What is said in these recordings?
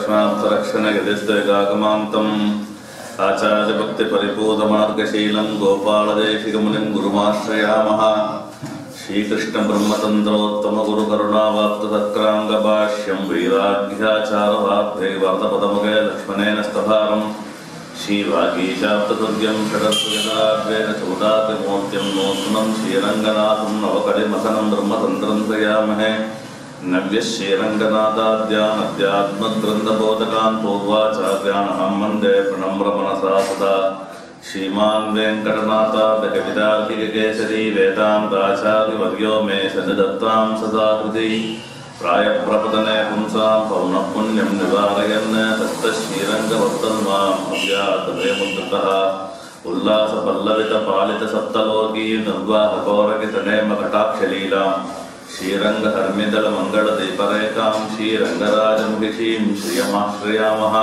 लक्ष्मार्थरक्षणगतिस्तेकागमान्तम् आचार्यभक्तिपरिपूतमार्गशीलं गोपालदेशिकमुनिं गुरुमाश्रयामः श्रीकृष्णब्रह्मतन्त्रोत्तमगुरुकरुणावाप्ततक्राङ्गभाष्यं वैराग्याचारवाग्भे वार्तपदमुखे लक्ष्मणेन स्तभारम् श्रीवागीशाब्ददुर्गं षडस्वजनाद्वेन चौदातिमूर्त्यं नूत्नं श्रीरङ्गनाथं नवकलिमथनं ब्रह्मतन्त्रं प्रयामहे नव्यश्रीरङ्गनाथाद्यान् अध्यात्मग्रन्थबोधकान् पूर्वाचार्याणहं वन्दे प्रणम्रमनसा सदा श्रीमान् वेङ्कटनाथादकविदार्किककेसरी वेदान्ताचार्यवर्यो मे सन्निधत्तां सदा हृदि प्रायप्रपतने पुंसां पौनः पुण्यं निवारयन् तत्तश्रीरङ्गवर्तन् माम् अव्यातभयमुद्रतः उल्लासपल्लवितपालितसप्तलोकी निर्वाहकोरकितनेमकटाक्षलीलां श्रीरङ्गहर्मिदलमङ्गलदीपरेखां श्रीरङ्गराजमुखिशीं श्रियमाश्रयामः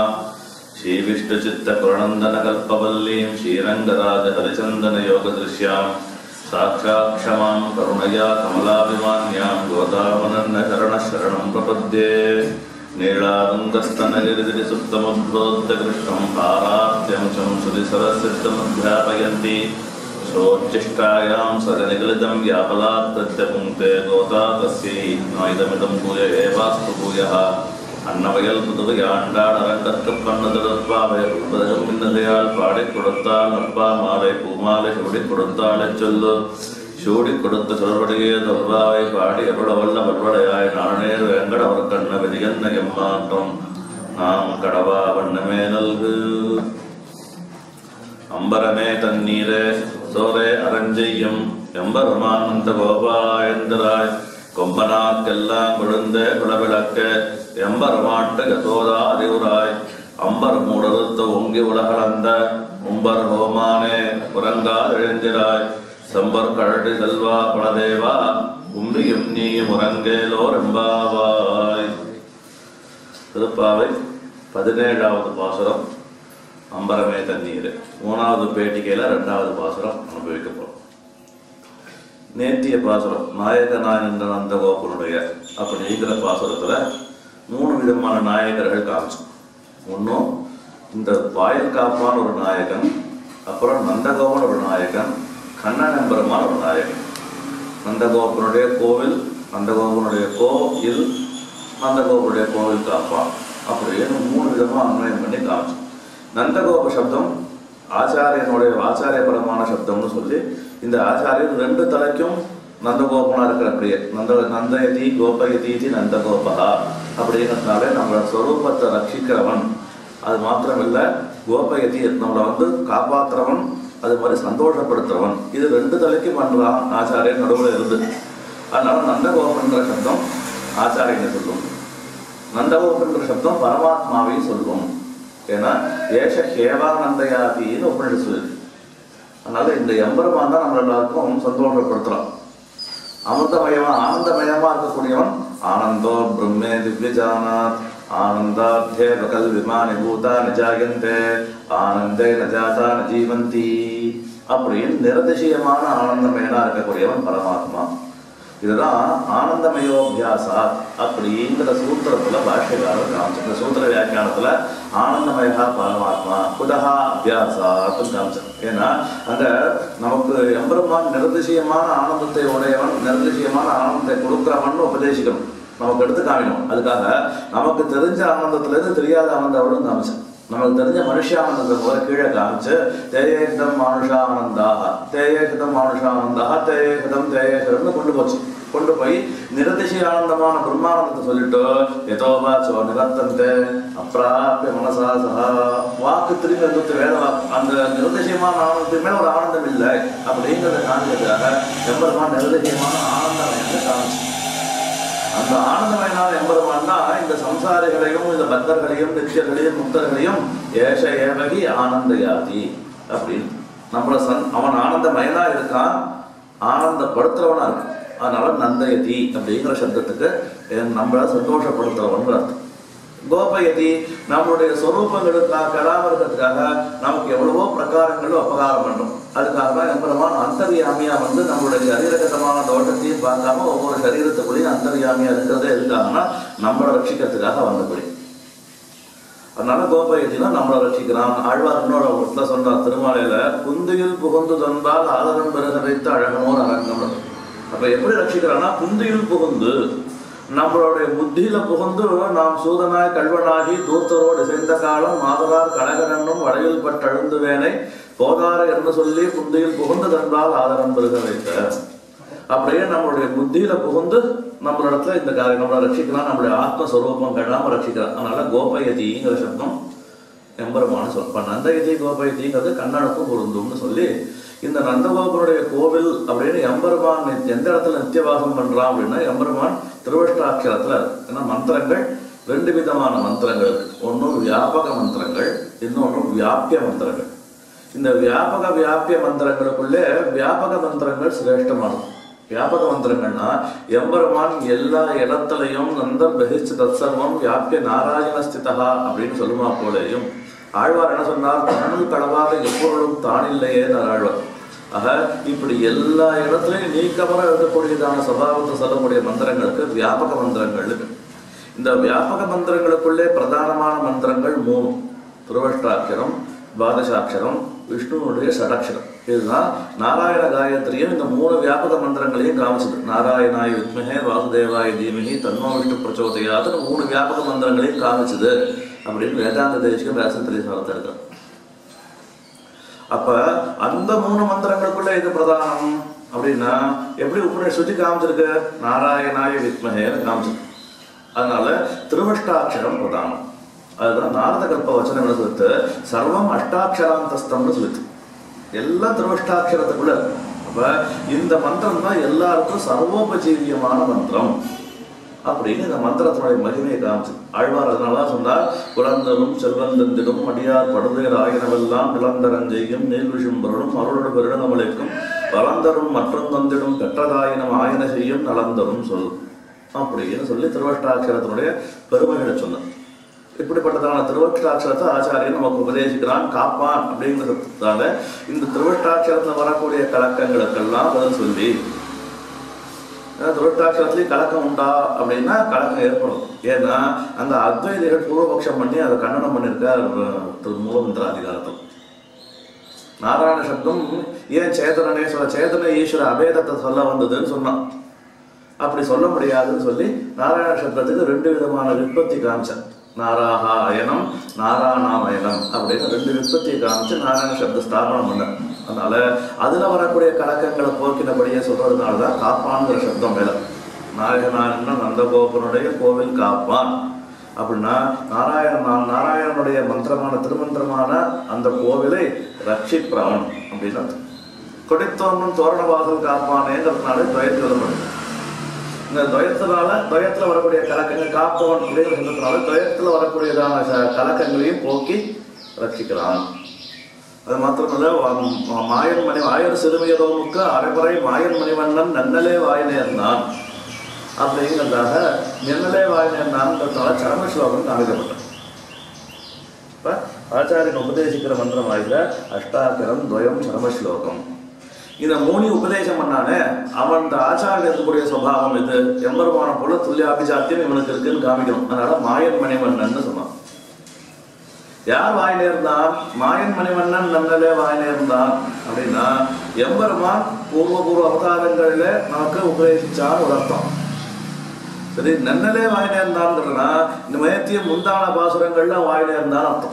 श्रीविष्णुचित्तकुरनन्दनकल्पवल्लीं श्रीरङ्गराजहरिचन्दनयोगदृश्याम् साक्षात् क्षमां करुणया कमलाभिमान्यां गोदावनन्नशरणशरणं प्रपद्ये नीलानन्दस्तनगिरिदिरिसुप्तमुद्बोद्धकृष्णं पारात्यंशं श्रुतिसरसिद्धमध्यापयन्ति सोच्चिष्टायां सजनिगलितं व्यापलात् प्रत्यपुङ्क्ते गोता तस्यै नायदमिदं भूय एवास्तु भूयः அன்னவயல் புதுவையாண்டாடரங்கற்கு பண்ணதற்பாவை உட்பதகம் பின்னதையால் பாடிக் கொடுத்தால் அப்பா மாலை பூமாலை சூடி கொடுத்தாளை சொல்லு சூடி கொடுத்த சொல்வடையே தொல்வாவை பாடி எவ்வளவல்ல வல்வடையாய் நானே வேங்கட அவர் கண்ண விதிகன்ன எம்மாற்றம் நாம் கடவா வண்ணமே நல்கு அம்பரமே தண்ணீரே சோரே அரஞ்செய்யும் எம்பெருமானந்த கோபாயந்தராய் கொம்பனாக்கெல்லாம் விழுந்த குளவிளக்க எம்பெருமாட்டு யசோதா அறிவுராய் அம்பர் மூடறுத்த ஓங்கி உலகளந்த உம்பர் ஹோமானே உறங்கா எழுந்திராய் செம்பர் கழடி செல்வா குலதேவா உம்பியும் நீயும் உறங்கேலோர் எம்பாவாய் திருப்பாவை பதினேழாவது பாசுரம் அம்பரமே தண்ணீர் மூணாவது பேட்டிகையில் ரெண்டாவது பாசுரம் அனுபவிக்க போறோம் நேத்திய பாசுரம் நாயகனாய் என்ற நந்தகோபனுடைய அப்படிங்கிற பாசுரத்துல மூணு விதமான நாயகர்கள் காமிச்சோம் ஒன்றும் இந்த வாயில் காப்பான ஒரு நாயகன் அப்புறம் நந்தகோபன் ஒரு நாயகன் கண்ணன் எம்பெருமான் ஒரு நாயகன் நந்தகோபனுடைய கோவில் நந்தகோபனுடைய கோயில் நந்தகோபனுடைய கோவில் காப்பான் அப்படின்னு மூணு விதமா அன்வயம் பண்ணி காமிச்சோம் நந்தகோப சப்தம் ஆச்சாரியனுடைய ஆச்சாரியபரமான சப்தம்னு சொல்லி இந்த ஆச்சாரியர் ரெண்டு தலைக்கும் நந்தகோபனா இருக்கிற அப்படியே நந்த நந்தயதி கோபயதி நந்தகோபகா அப்படிங்கிறதுனால நம்மளோட ஸ்வரூபத்தை ரட்சிக்கிறவன் அது மாத்திரம் இல்லை கோபயதி நம்மளை வந்து காப்பாத்துறவன் அது மாதிரி சந்தோஷப்படுத்துறவன் இது ரெண்டு தலைக்கும் பண்றான் ஆச்சாரியன் நடுவில் இருந்து அதனால நந்தகோபன்ற சப்தம் ஆச்சாரியனை சொல்லும் நந்தகோபன்ற சப்தம் பரமாத்மாவையும் சொல்லும் ஏன்னா ஏஷ ஹேவானந்தயாதின்னு உபநிஷத்து சொல்லுது அதனால இந்த எம்பெருமான் தான் நம்ம எல்லாருக்கும் சந்தோஷப்படுத்துறான் அமிர்தமயமா ஆனந்தமயமா இருக்கக்கூடியவன் ஆனந்தோ பிரம்மே திவ்யஜானாத் ஆனந்தாத்தே பகல் விமானி பூதா நிஜாயந்தே ஆனந்தே நஜாதா நஜீவந்தி அப்படின்னு நிரதிசயமான ஆனந்தமயனா இருக்கக்கூடியவன் பரமாத்மா இதுதான் ஆனந்தமயோபியாசா அப்படிங்கிற சூத்திரத்துல பாஷ்யக்காரர் காமிச்சு இந்த சூத்திர வியாக்கியானத்துல ஆனந்தமயா பரமாத்மா குதகா அபியாசாத்தும் காமிச்சார் ஏன்னா அங்க நமக்கு எம்பெருமான் நிரதிசயமான ஆனந்தத்தை உடையவன் நிரதிசயமான ஆனந்தத்தை கொடுக்கிறவன் உபதேசிக்கணும் நமக்கு எடுத்து காமிக்கணும் அதுக்காக நமக்கு தெரிஞ்ச ஆனந்தத்துல இருந்து தெரியாத ஆனந்தம் காமிச்சான் நமக்கு தெரிஞ்ச மனுஷானந்தத்தை போல கீழே காமிச்சு தேயேகிதம் மானுஷானந்தாக தேயேகிதம் மானுஷானந்தாக தேயேகிதம் தேயேகிதம்னு கொண்டு போச்சு கொண்டு போய் நிரதிசய ஆனந்தமான பிரம்மானந்தத்தை சொல்லிட்டு எதோபா சோ நிரத்தந்தே அப்பிராப்பிய மனசா சகா வாக்கு திரும்பி வந்து வேத வாக்கு அந்த நிரதிசயமான ஆனந்தத்துக்கு மேல ஒரு ஆனந்தம் இல்லை அப்படிங்கிறத காமிக்கிறதுக்காக எம்பெருமான் நிரதிசயமான ஆனந்தம் என்று காமிச்சு அந்த ஆனந்தமயனான எம்பெருமான் தான் இந்த சம்சாரிகளையும் இந்த பக்தர்களையும் நித்தியர்களையும் முக்தர்களையும் ஏஷ ஏவகி ஆனந்தயாதி அப்படின்னு நம்மள சன் அவன் ஆனந்தமயனா இருக்கான் ஆனந்தப்படுத்துறவனா இருக்கான் அதனால நந்தயதி அப்படிங்கிற சப்தத்துக்கு நம்மள சந்தோஷப்படுத்துறவன் அர்த்தம் கோபயதி நம்மளுடைய சொரூபங்களுக்காக கடாம இருக்கிறதுக்காக நமக்கு எவ்வளவோ பிரகாரங்களும் அபகாரம் பண்றோம் அதுக்காக தான் எம்பெருமான் அந்தர்யாமியா வந்து நம்மளுடைய சரீரகதமான தோட்டத்தையும் பார்க்காம ஒவ்வொரு சரீரத்துக்குள்ளேயும் அந்தர்யாமியா இருக்கிறதே எதுக்காகனா நம்மளை ரட்சிக்கிறதுக்காக வந்தபடி அதனால கோபயத்தினா நம்மளை ரட்சிக்கிறான் ஆழ்வார் இன்னொரு இடத்துல சொன்னார் திருமாலையில குந்தியில் புகுந்து தந்தால் ஆதரம் பிறகு வைத்து அழகனோர் அரங்கம் அப்ப எப்படி ரட்சிக்கிறான்னா குந்தியில் புகுந்து நம்மளுடைய புத்தியில புகுந்து நாம் சூதனாய் கல்வனாகி தூர்த்தரோடு சேர்ந்த காலம் மாதரார் கனகனன்னும் வளையில் பட்டழுந்துவேனை போதார என்று சொல்லி புந்தியில் புகுந்து தந்தால் ஆதரம் பெருக வைத்த அப்படியே நம்மளுடைய புத்தியில புகுந்து நம்மளிடத்துல இந்த காரியம் நம்மளை ரட்சிக்கலாம் நம்மளுடைய ஆத்மஸ்வரூபம் கெடாம ரட்சிக்கலாம் அதனால கோபயதிங்கிற சப்தம் எம்பெருமானு சொல் இப்ப நந்தயதி கோபயதிங்கிறது கண்ணனுக்கும் பொருந்தும்னு சொல்லி இந்த நந்தகோபனுடைய கோவில் அப்படின்னு எம்பெருமான் நித்- எந்த இடத்துல நித்தியவாசம் பண்றான் அப்படின்னா எம்பெருமான் திருவஷ்டாட்சரத்துல ஏன்னா மந்திரங்கள் ரெண்டு விதமான மந்திரங்கள் இருக்கு ஒன்றும் வியாபக மந்திரங்கள் இன்னொன்று வியாபிய மந்திரங்கள் இந்த வியாபக வியாபிய மந்திரங்களுக்குள்ளே வியாபக மந்திரங்கள் சிரேஷ்டமானது வியாபக மந்திரங்கள்னா எம்பெருமான் எல்லா இடத்துலையும் நந்தம் பகிஷ்ட தற்சர்வம் வியாபிய நாராயண ஸ்திதா அப்படின்னு சொல்லுமா போலேயும் ஆழ்வார் என்ன சொன்னார் தனல் கடவாத எப்பொருளும் தானில்லையே ஆழ்வார் ஆக இப்படி எல்லா இடத்துலையும் நீக்கமர இருக்கக்கூடியதான சபாவத்தை சொல்லக்கூடிய மந்திரங்களுக்கு வியாபக மந்திரங்கள் இருக்கு இந்த வியாபக மந்திரங்களுக்குள்ளே பிரதானமான மந்திரங்கள் மூணு திருவஷ்டாட்சரம் துவாதசாட்சரம் விஷ்ணுவுடைய ஷடாட்சரம் இதுதான் நாராயண காயத்ரியும் இந்த மூணு வியாபக மந்திரங்களையும் காமிச்சது நாராயணாய வித்மகே வாசுதேவாய தீமகி தன்மோ விஷ்ணு பிரச்சோதயாதுன்னு மூணு வியாபக மந்திரங்களையும் காமிச்சது அப்படின்னு வேதாந்த தேசிக வேசத்திரி சாலத்தில் இருக்கிறார் அப்ப அந்த மூணு மந்திரங்களுக்குள்ள இது பிரதானம் அப்படின்னா எப்படி உபநிஷ சுத்தி காமிச்சிருக்கு நாராயணாய வித்மகேன்னு காமிச்சிருக்கு அதனால திருவஷ்டாட்சரம் பிரதானம் அதுதான் நாரத கல்ப வச்சனம் என்ன சொல்லிட்டு சர்வம் அஷ்டாட்சராந்தஸ்தம்னு சொல்லிட்டு எல்லாம் திருவஷ்டாட்சரத்துக்குள்ள இருக்கு. அப்ப இந்த மந்திரம் தான் எல்லாருக்கும் சர்வோபஜீவியமான மந்திரம் அப்படின்னு இந்த மந்திரத்தினுடைய மகிமையை காமிச்சு ஆழ்வார் அதனாலதான் சொன்னார் குழந்தரும் செல்வந்தந்திடும் அடியார் படுதேர் ஆகினவெல்லாம் நிலந்தரஞ்செய்யும் நீல்விஷும்பரனும் அருளோடு பெருடமளிக்கும் வளந்தரும் மற்றும் தந்திடும் பெற்றதாயினம் ஆயன செய்யும் நலந்தரும் சொல் அப்படின்னு சொல்லி திருவஷ்டாட்சரத்தினுடைய பெருமைகளை சொன்னார் இப்படிப்பட்டதான திருவஷ்டாட்சரத்தை ஆச்சாரியன் நமக்கு உபதேசிக்கிறான் காப்பான் அப்படிங்கிறதுனால இந்த திருவஷ்டாட்சரத்தில் வரக்கூடிய கலக்கங்களுக்கெல்லாம் பதில் சொல்லி ஏன்னா திருவட்டாட்சரத்துலேயும் கலக்கம் உண்டா அப்படின்னா கலக்கம் ஏற்படும் ஏன்னா அந்த அத்வைதிகள் பூர்வபக்ஷம் பண்ணி அதை கண்டனம் பண்ணியிருக்கார் திரு மூலமந்திர அதிகாரத்தில் நாராயண சப்தம் ஏன் சேதனனே சொல்ல சேதன ஈஸ்வர அபேதத்தை சொல்ல வந்ததுன்னு சொன்னான் அப்படி சொல்ல முடியாதுன்னு சொல்லி நாராயண சப்தத்துக்கு ரெண்டு விதமான விற்பத்தி காமிச்சான் நாராஹா அயனம் நாராயணாமயனம் அப்படின்னு ரெண்டு விற்பத்தியை காமிச்சு நாராயண சப்த ஸ்தாபனம் பண்ணார் அதனால அதுல வரக்கூடிய கலக்கங்களை போக்கினபடியே சொல்றதுனால தான் காப்பான்ங்கிற சப்தம் மேல நாயகனான நந்தகோபனுடைய கோவில் காப்பான் அப்படின்னா நாராயணன் நாராயணனுடைய மந்திரமான திருமந்திரமான அந்த கோவிலை ரட்சிப்பவன் அப்படின்னு அர்த்தம். கொடித்தோன்னும் தோரணவாசல் காப்பானேங்கிறதுனால துவயத்தில் எழுதப்படுது இந்த துவயத்தினால துவயத்துல வரக்கூடிய கலக்கங்கள் காப்பவன் அப்படின்னு சொன்னதுனால துவயத்துல வரக்கூடியதான ச- கலக்கங்களையும் போக்கி ரட்சிக்கிறான் அது மாத்திரமல்ல வா- மாயன் மணி ஆயர் சிறுமியரோமுக்கு அரைபறை மாயன் மணிவண்ணன் நன்னலே வாயினேர்ந்தான் அப்படிங்கிறதாக நென்னலே வாயினேர்ந்தான்றதுனால சரம ஸ்லோகம் காமிக்கப்பட்டது இப்ப ஆச்சாரியன் உபதேசிக்கிற மந்திரம் ஆகிற அஷ்டாக்கிரம் துவயம் சரமஸ்லோகம் இந்த மூணு உபதேசம் பண்ணானே அவன் இந்த ஆச்சாரியன் இருக்கக்கூடிய சுபாவம் இது எம்பெருமான போல துல்லியாபிஜாத்தியம் இவனுக்கு இருக்குன்னு காமிக்கணும் அதனால மாயன் மணிவண்ணன் சொன்னான் யார் வாய் நேர்ந்தான் மாயன் மணிவண்ணன் நன்னலே வாய் நேர்ந்தான் அப்படின்னா எம்பெருமான் பூர்வ பூர்வ அவதாரங்களில நமக்கு உபதேசிச்சான்னு ஒரு அர்த்தம் சரி நன்னலே வாய் நேர்ந்தான்றதுனா இந்த மயத்திய முந்தான பாசுரங்கள்ல வாய் நேர்ந்தான் அர்த்தம்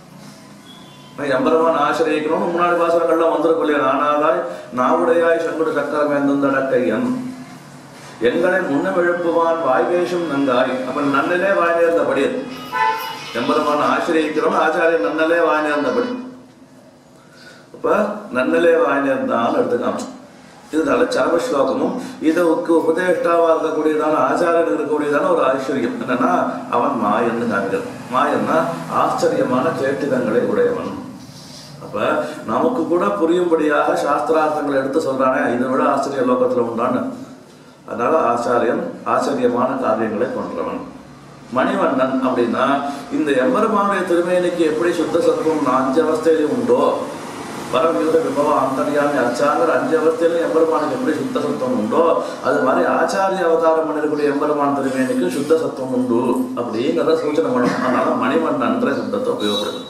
நான் எம்பெருமான் ஆசிரியக்கணும்னு முன்னாடி பாசுரங்கள்லாம் வந்திருக்கும் இல்லையா நானாதாய் நாவுடையாய் சங்குடு சக்கரம் எந்தண்டக்கையன் எங்களை முன்னம் எழுப்புவான் வாய்வேஷம் நங்காய் அப்ப நன்னலே வாய் நேர்ந்தபடி அது. எம்பெருமான ஆசிரியக்கிறோம் ஆச்சாரியன் நன்னலே வாய் நேர்ந்தபடி அப்ப நன்னலே வாய் நேர்ந்தான்னு எடுத்துக்கலாம் இதனால சரம ஸ்லோகமும் இதுக்கு உபதேஷ்டாவா இருக்கக்கூடியதான ஆச்சாரியன் இருக்கக்கூடியதான ஒரு ஆச்சரியம் என்னன்னா அவன் மாயன்னு காண்கிறது மாயன்னா ஆச்சரியமான கேட்டிடங்களை உடையவன் அப்ப நமக்கு கூட புரியும்படியாக சாஸ்திரார்த்தங்களை எடுத்து சொல்றானே இதை விட ஆச்சரிய லோகத்துல உண்டான்னு அதனால ஆச்சாரியன் ஆச்சரியமான காரியங்களை பண்றவன் மணிவண்ணன் அப்படின்னா இந்த எம்பெருமானுடைய திருமேனிக்கு எப்படி சுத்த சத்துவம் அஞ்சு அவஸ்தையிலும் உண்டோ பரவியூத விபவ அந்தரியாமி அச்சாங்கிற அஞ்சு அவஸ்தையிலும் எம்பெருமானுக்கு எப்படி சுத்த சத்துவம் உண்டோ அது மாதிரி ஆச்சாரிய அவதாரம் பண்ணிருக்கூடிய எம்பெருமான் திருமேனிக்கு சுத்த சத்துவம் உண்டு அப்படிங்கிறத சூச்சனை பண்ணணும் அதனால மணிமண்டன்ற சப்தத்தை உபயோகப்படுது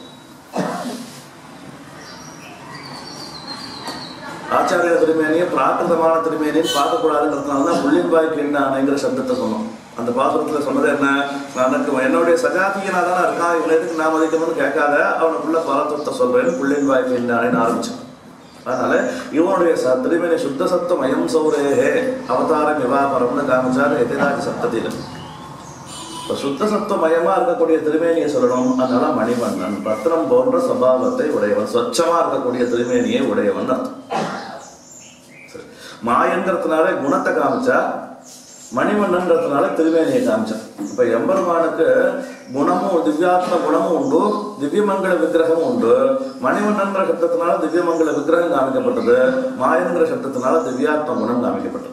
ஆச்சாரிய திருமேனியை பிராகிருதமான திருமேனின்னு பார்க்கக்கூடாதுன்றதுனால தான் புள்ளின்பாய் கிண்டானைங்கிற சப்தத்தை சொன்னோம் அந்த பாசுரத்தில் சொன்னது என்ன எனக்கு என்னுடைய சஜாத்தியனா தானே இருக்கான் இவன் எதுக்கு நான் மதிக்கணும்னு கேட்காத அவனுக்குள்ள பரத்துவத்தை சொல்றேன்னு புள்ளின்பாய் கிண்டானைன்னு ஆரம்பிச்சான் அதனால இவனுடைய ச திருமேனி சுத்த சத்துவம் அயம் சௌரேகே அவதாரம் விவாபரம்னு காமிச்சாரு எதிராஜி சப்தத்தில் இப்போ சுத்த சத்துவமயமா இருக்கக்கூடிய திருமேனியை சொல்லணும் அதனால மணிவண்ணன் பத்திரம் போன்ற சபாவத்தை உடையவன் சொச்சமா இருக்கக்கூடிய திருமேனியை உடையவன் அர்த்தம். சரி. மாயங்கிறதுனால குணத்தை காமிச்சா மணிவண்ணன்றதுனால திருமேனியை காமிச்சான் இப்ப எம்பெருமானுக்கு குணமும் திவ்யாத்ம குணமும் உண்டு திவ்யமங்கல விக்கிரகமும் உண்டு மணிவண்ணன்ற சப்தத்தினால திவ்யமங்கல விக்கிரகம் காமிக்கப்பட்டது மாயங்கிற சப்தத்தினால திவ்யாத்ம குணம் காமிக்கப்பட்டது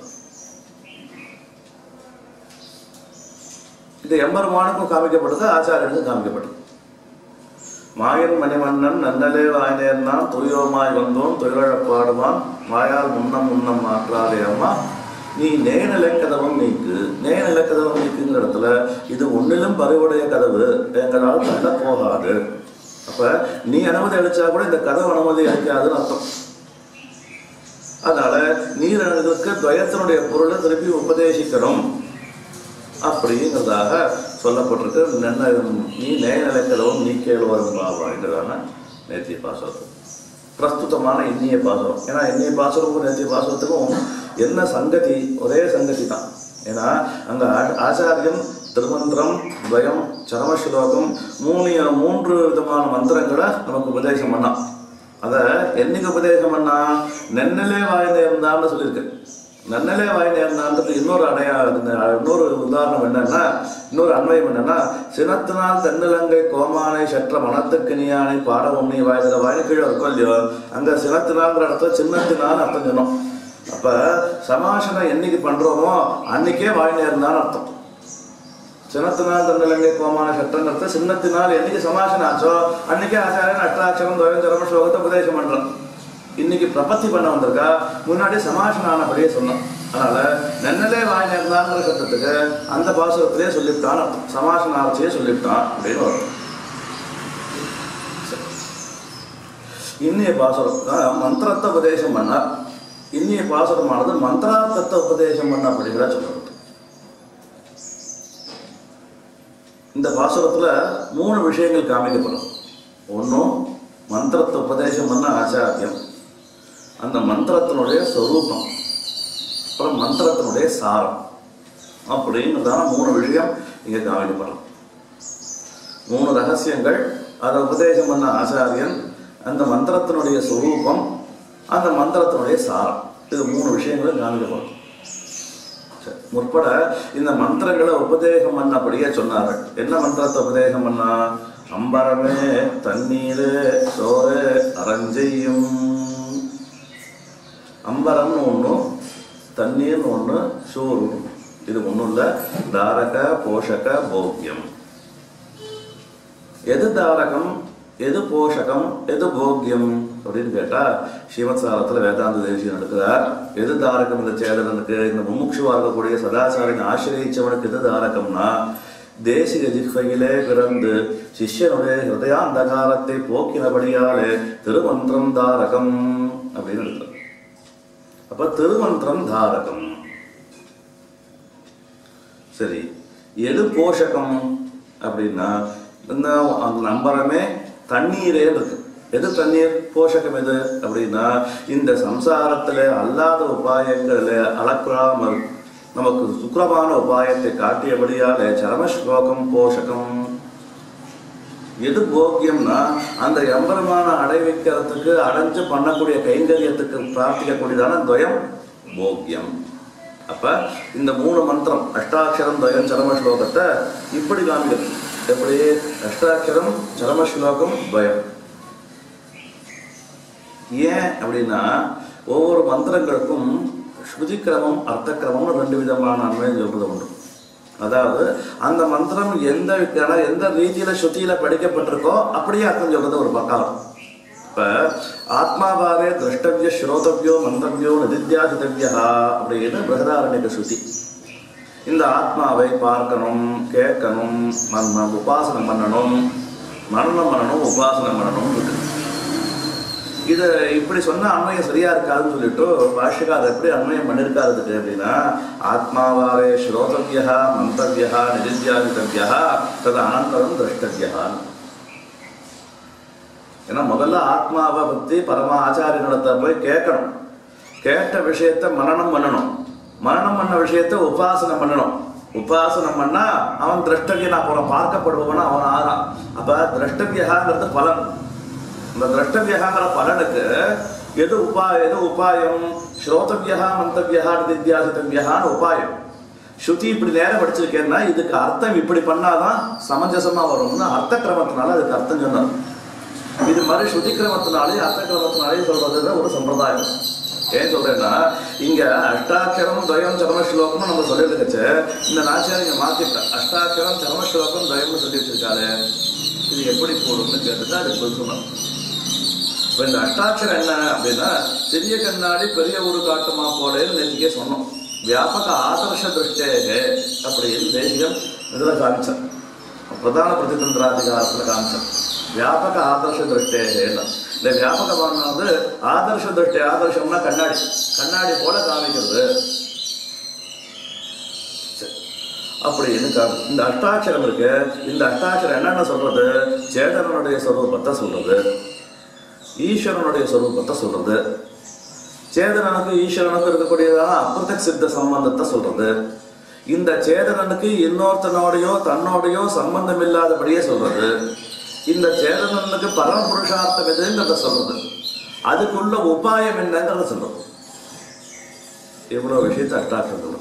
இது எம்பெருமானுக்கும் காமிக்கப்பட்டது ஆச்சாரியனுக்கும் காமிக்கப்பட்டது மாயன் மணிவண்ணன் நன்னலே வாய்நேர்னான் துரியோமாய் வந்தோம் துயிலழப் பாடுவான் வாயால் முன்னம் முன்னம் மாற்றாதே அம்மா நீ நேநிலை கதவம் நீக்கு நேநிலை கதவம் நீக்குங்கிற இடத்துல இது ஒன்னிலும் பறிவுடைய கதவு எங்களால் தள்ள போகாது அப்ப நீ அனுமதி அளிச்சா கூட இந்த கதவு அனுமதி அளிக்காதுன்னு அர்த்தம் அதனால நீரனுக்கு துவயத்தினுடைய பொருளை திருப்பி உபதேசிக்கணும் அப்படிங்கிறதாக சொல்லப்பட்டிருக்கு நன்ன நீ நேயநிலைக்கலவும் நீ கேள்வரும் பாவாங்கிறதான நேத்திய பாசுரம் பிரஸ்துதமான இன்னிய பாசுரம் ஏன்னா இன்னிய பாசுரமும் நேத்திய பாசுரத்துக்கும் என்ன சங்கதி ஒரே சங்கதி தான் ஏன்னா அங்க ஆ- ஆச்சாரியன் திருமந்திரம் துவயம் சரமஸ்லோகம் மூணு மூன்று விதமான மந்திரங்களை நமக்கு உபதேசம் பண்ணான் அதை என்னைக்கு உபதேசம் பண்ணா நென்னலே வாய்ந்த இருந்தான்னு சொல்லியிருக்கு நன்னலே வாய் நேர்ந்தான்றது இன்னொரு அடையா இன்னொரு உதாரணம் என்னன்னா இன்னொரு அன்வயம் என்னன்னா சினத்தினால் தென்னிலங்கை கோமானை சற்ற மனத்துக்கு நீயானை பாடவும் நீ வாய்ந்த வாய் கீழே இருக்கும் இல்லையோ அங்க சினத்தினால்ங்கிற இடத்துல சின்னத்தினால் அர்த்தம் சொன்னோம் அப்ப சமாசனம் என்னைக்கு பண்றோமோ அன்னைக்கே வாய் நேர்ந்தான்னு அர்த்தம் சினத்தினால் தன்னலங்கை கோமான சட்டங்கிறத சின்னத்தினால் என்னைக்கு சமாசனம் ஆச்சோ அன்னைக்கே ஆச்சாரியன் அஷ்டாட்சரம் துவயம் தர்ம ஸ்லோகத்தை உபதேசம் பண்றான் இன்னைக்கு பிரபத்தி பண்ண வந்திருக்கா முன்னாடி சமாசனம் ஆனபடியே சொன்னோம் அதனால நன்னலே வாய் நேர்ந்தாங்கிற சட்டத்துக்கு அந்த பாசுரத்திலே சொல்லிவிட்டான் அர்த்தம் சமாசனார்த்தியே சொல்லிவிட்டான் அப்படின்னு வரும் சரி. இன்னிய பாசுரம் தான் மந்திரத்தை உபதேசம் பண்ணார் இன்னிய பாசுரமானது மந்திரார்த்தத்தை உபதேசம் பண்ண அப்படிங்கிற சொல்லப்பட்டு இந்த பாசுரத்துல மூணு விஷயங்கள் காமிக்கப்படும் ஒன்றும் மந்திரத்தை உபதேசம் பண்ண ஆச்சாரியம் அந்த மந்திரத்தினுடைய சொரூபம் அப்புறம் மந்திரத்தினுடைய சாரம் அப்படிங்கிறதான மூணு விஷயம் இங்கே காமிக்கப்படும் மூணு ரகசியங்கள் அதை உபதேசம் பண்ண ஆச்சாரியன் அந்த மந்திரத்தினுடைய சொரூபம் அந்த மந்திரத்தினுடைய சாரம் இது மூணு விஷயங்களும் காமிக்கப்படும் சரி. முற்பட இந்த மந்திரங்களை உபதேசம் பண்ணபடியே சொன்னார்கள் என்ன மந்திரத்தை உபதேசம் பண்ணா அம்பரமே தண்ணீரே சோறு அரஞ்செய்யும் அம்பரம்னு ஒன்று தண்ணீர்னு ஒன்று சோறு இது ஒன்றும் இல்லை தாரக போஷக போக்கியம் எது தாரகம் எது போஷகம் எது போக்கியம் அப்படின்னு கேட்டா ஸ்ரீமத் சாரத்துல வேதாந்த தேசியம் நடக்கிறார் எது தாரகம் இந்த சேதனனுக்கு இந்த முமுட்சுவா இருக்கக்கூடிய சதாச்சாரின் ஆசிரியச்சவனுக்கு எது தாரகம்னா தேசிக ஜிஹ்வையிலே பிறந்து சிஷ்யனுடைய ஹிருதயாந்தகாரத்தை போக்கினபடியாலே திருமந்திரம் தாரகம் அப்படின்னு இருக்கிறது அப்ப திருமந்திரம் தாரகம் சரி எது போஷகம் அப்படின்னா இந்த அந்த நம்பரமே தண்ணீரே இருக்கு எது தண்ணீர் போஷகம் எது அப்படின்னா இந்த சம்சாரத்துல அல்லாத உபாயங்கள்ல அளக்குறாமல் நமக்கு சுக்கிரமான உபாயத்தை காட்டியபடியாலே சரம ஸ்லோகம் போஷகம் எது போக்கியம்னா அந்த எம்பெருமான அடைவிக்கிறதுக்கு அடைஞ்சு பண்ணக்கூடிய கைங்கரியத்துக்கு பிரார்த்திக்கக்கூடியதான துவயம் போக்கியம் அப்ப இந்த மூணு மந்திரம் அஷ்டாட்சரம் துவயம் சரம ஸ்லோகத்தை இப்படி காமிக்கிறது எப்படி அஷ்டாட்சரம் சரம ஸ்லோகம் துவயம் ஏன் அப்படின்னா ஒவ்வொரு மந்திரங்களுக்கும் ஸ்ருதிக்கிரமம் அர்த்தக்கிரமம்னு ரெண்டு விதமான அன்வயம் சொல்றது உண்டு அதாவது அந்த மந்திரம் எந்த விதமான- எந்த ரீதியில ஸ்ருதியில படிக்கப்பட்டிருக்கோ அப்படியே அர்த்தம் சொல்றது ஒரு பக்கம் இப்ப ஆத்மாவாரே திரஷ்டவிய ஸ்ரோதவியோ மந்தவியோ நிதித்தியாதித்தவியா அப்படின்னு பிரகதாரண்யக ஸ்ருதி இந்த ஆத்மாவை பார்க்கணும் கேட்கணும் மன்ன உபாசனம் பண்ணணும் மரணம் பண்ணணும் உபாசனம் பண்ணணும் இருக்கு இது இப்படி சொன்னா அன்வயம் சரியா இருக்காதுன்னு சொல்லிட்டு பாஷ்யக்காரர் எப்படி அன்வயம் பண்ணிருக்காரு அப்படின்னா ஆத்மாவாரே ஸ்ரோதவியா மந்தவியா நிதித்தியாதித்தவியா தது அனந்தரம் திரஷ்டவியான்னு ஏன்னா முதல்ல ஆத்மாவை பத்தி பரம ஆச்சாரியனிடத்தை போய் கேட்கணும் கேட்ட விஷயத்த மனனம் பண்ணணும் மனனம் பண்ண விஷயத்த உபாசனம் பண்ணணும் உபாசனம் பண்ணா அவன் திரஷ்டவியன் அப்புறம் பார்க்கப்படுபவனா அவன் ஆறான் அப்ப திரஷ்டவியகாங்கிறது பலன் இந்த திரஷ்டவியகாங்கிற பலனுக்கு எது உபா எது உபாயம் ஸ்ரோதவியா மந்தவியா நிதித்தியாசித்தவியான்னு உபாயம் ஸ்ருதி இப்படி நேரம் படிச்சிருக்கேன்னா இதுக்கு அர்த்தம் இப்படி பண்ணாதான் சமஞ்சசமா வரும்னு அர்த்த கிரமத்தினால அதுக்கு அர்த்தம் சொன்னார் இது மாதிரி ஸ்ருதி கிரமத்தினாலே அர்த்த கிரமத்தினாலே சொல்றது ஒரு சம்பிரதாயம் ஏன் சொல்றேன்னா இங்க அஷ்டாட்சரம் துவயம் சரம ஸ்லோகம்னு நம்ம சொல்லிட்டு இருக்கச்சு இந்த நாச்சியார் இங்க மாத்திட்டேன் அஷ்டாட்சரம் சரம ஸ்லோகம் துவயம்னு சொல்லி வச்சிருக்காரு இது எப்படி போடும்னு கேட்டுட்டு அதுக்கு பதில் சொன்னோம் இப்ப இந்த அஷ்டாட்சரம் என்ன அப்படின்னா சிறிய கண்ணாடி பெரிய ஒரு காட்டுமா போலேன்னு நேற்றுக்கே சொன்னோம் வியாபக ஆதர்ஷ திருஷ்டே அப்படின்னு தேசியம் இதுல காமிச்சார் பிரதான பிரதிதந்திராதிகாரத்துல காமிச்சார் வியாபக ஆதர்ஷ திருஷ்டே இந்த வியாபகமானது ஆதர்ஷ திருஷ்டி ஆதர்ஷம்னா கண்ணாடி கண்ணாடி போல காமிக்கிறது சரி. அப்படின்னு காமி இந்த அஷ்டாட்சரம் இருக்கு இந்த அஷ்டாட்சரம் என்னென்ன சொல்றது சேதனனுடைய சொரூபத்தை சொல்றது ஈஸ்வரனுடைய சொரூபத்தை சொல்றது சேதனனுக்கு ஈஸ்வரனுக்கு இருக்கக்கூடியதான அப்பிரதக் சித்த சம்பந்தத்தை சொல்றது இந்த சேதனனுக்கு இன்னொருத்தனோடையோ தன்னோடையோ சம்பந்தம் இல்லாதபடியே சொல்றது இந்த சேதனனுக்கு பரமபுருஷார்த்தம் எதுங்கிறத சொல்றது அதுக்குள்ள உபாயம் என்னங்கிறத சொல்றது இவ்வளவு விஷயத்தை அட்டாட்சம் சொல்றது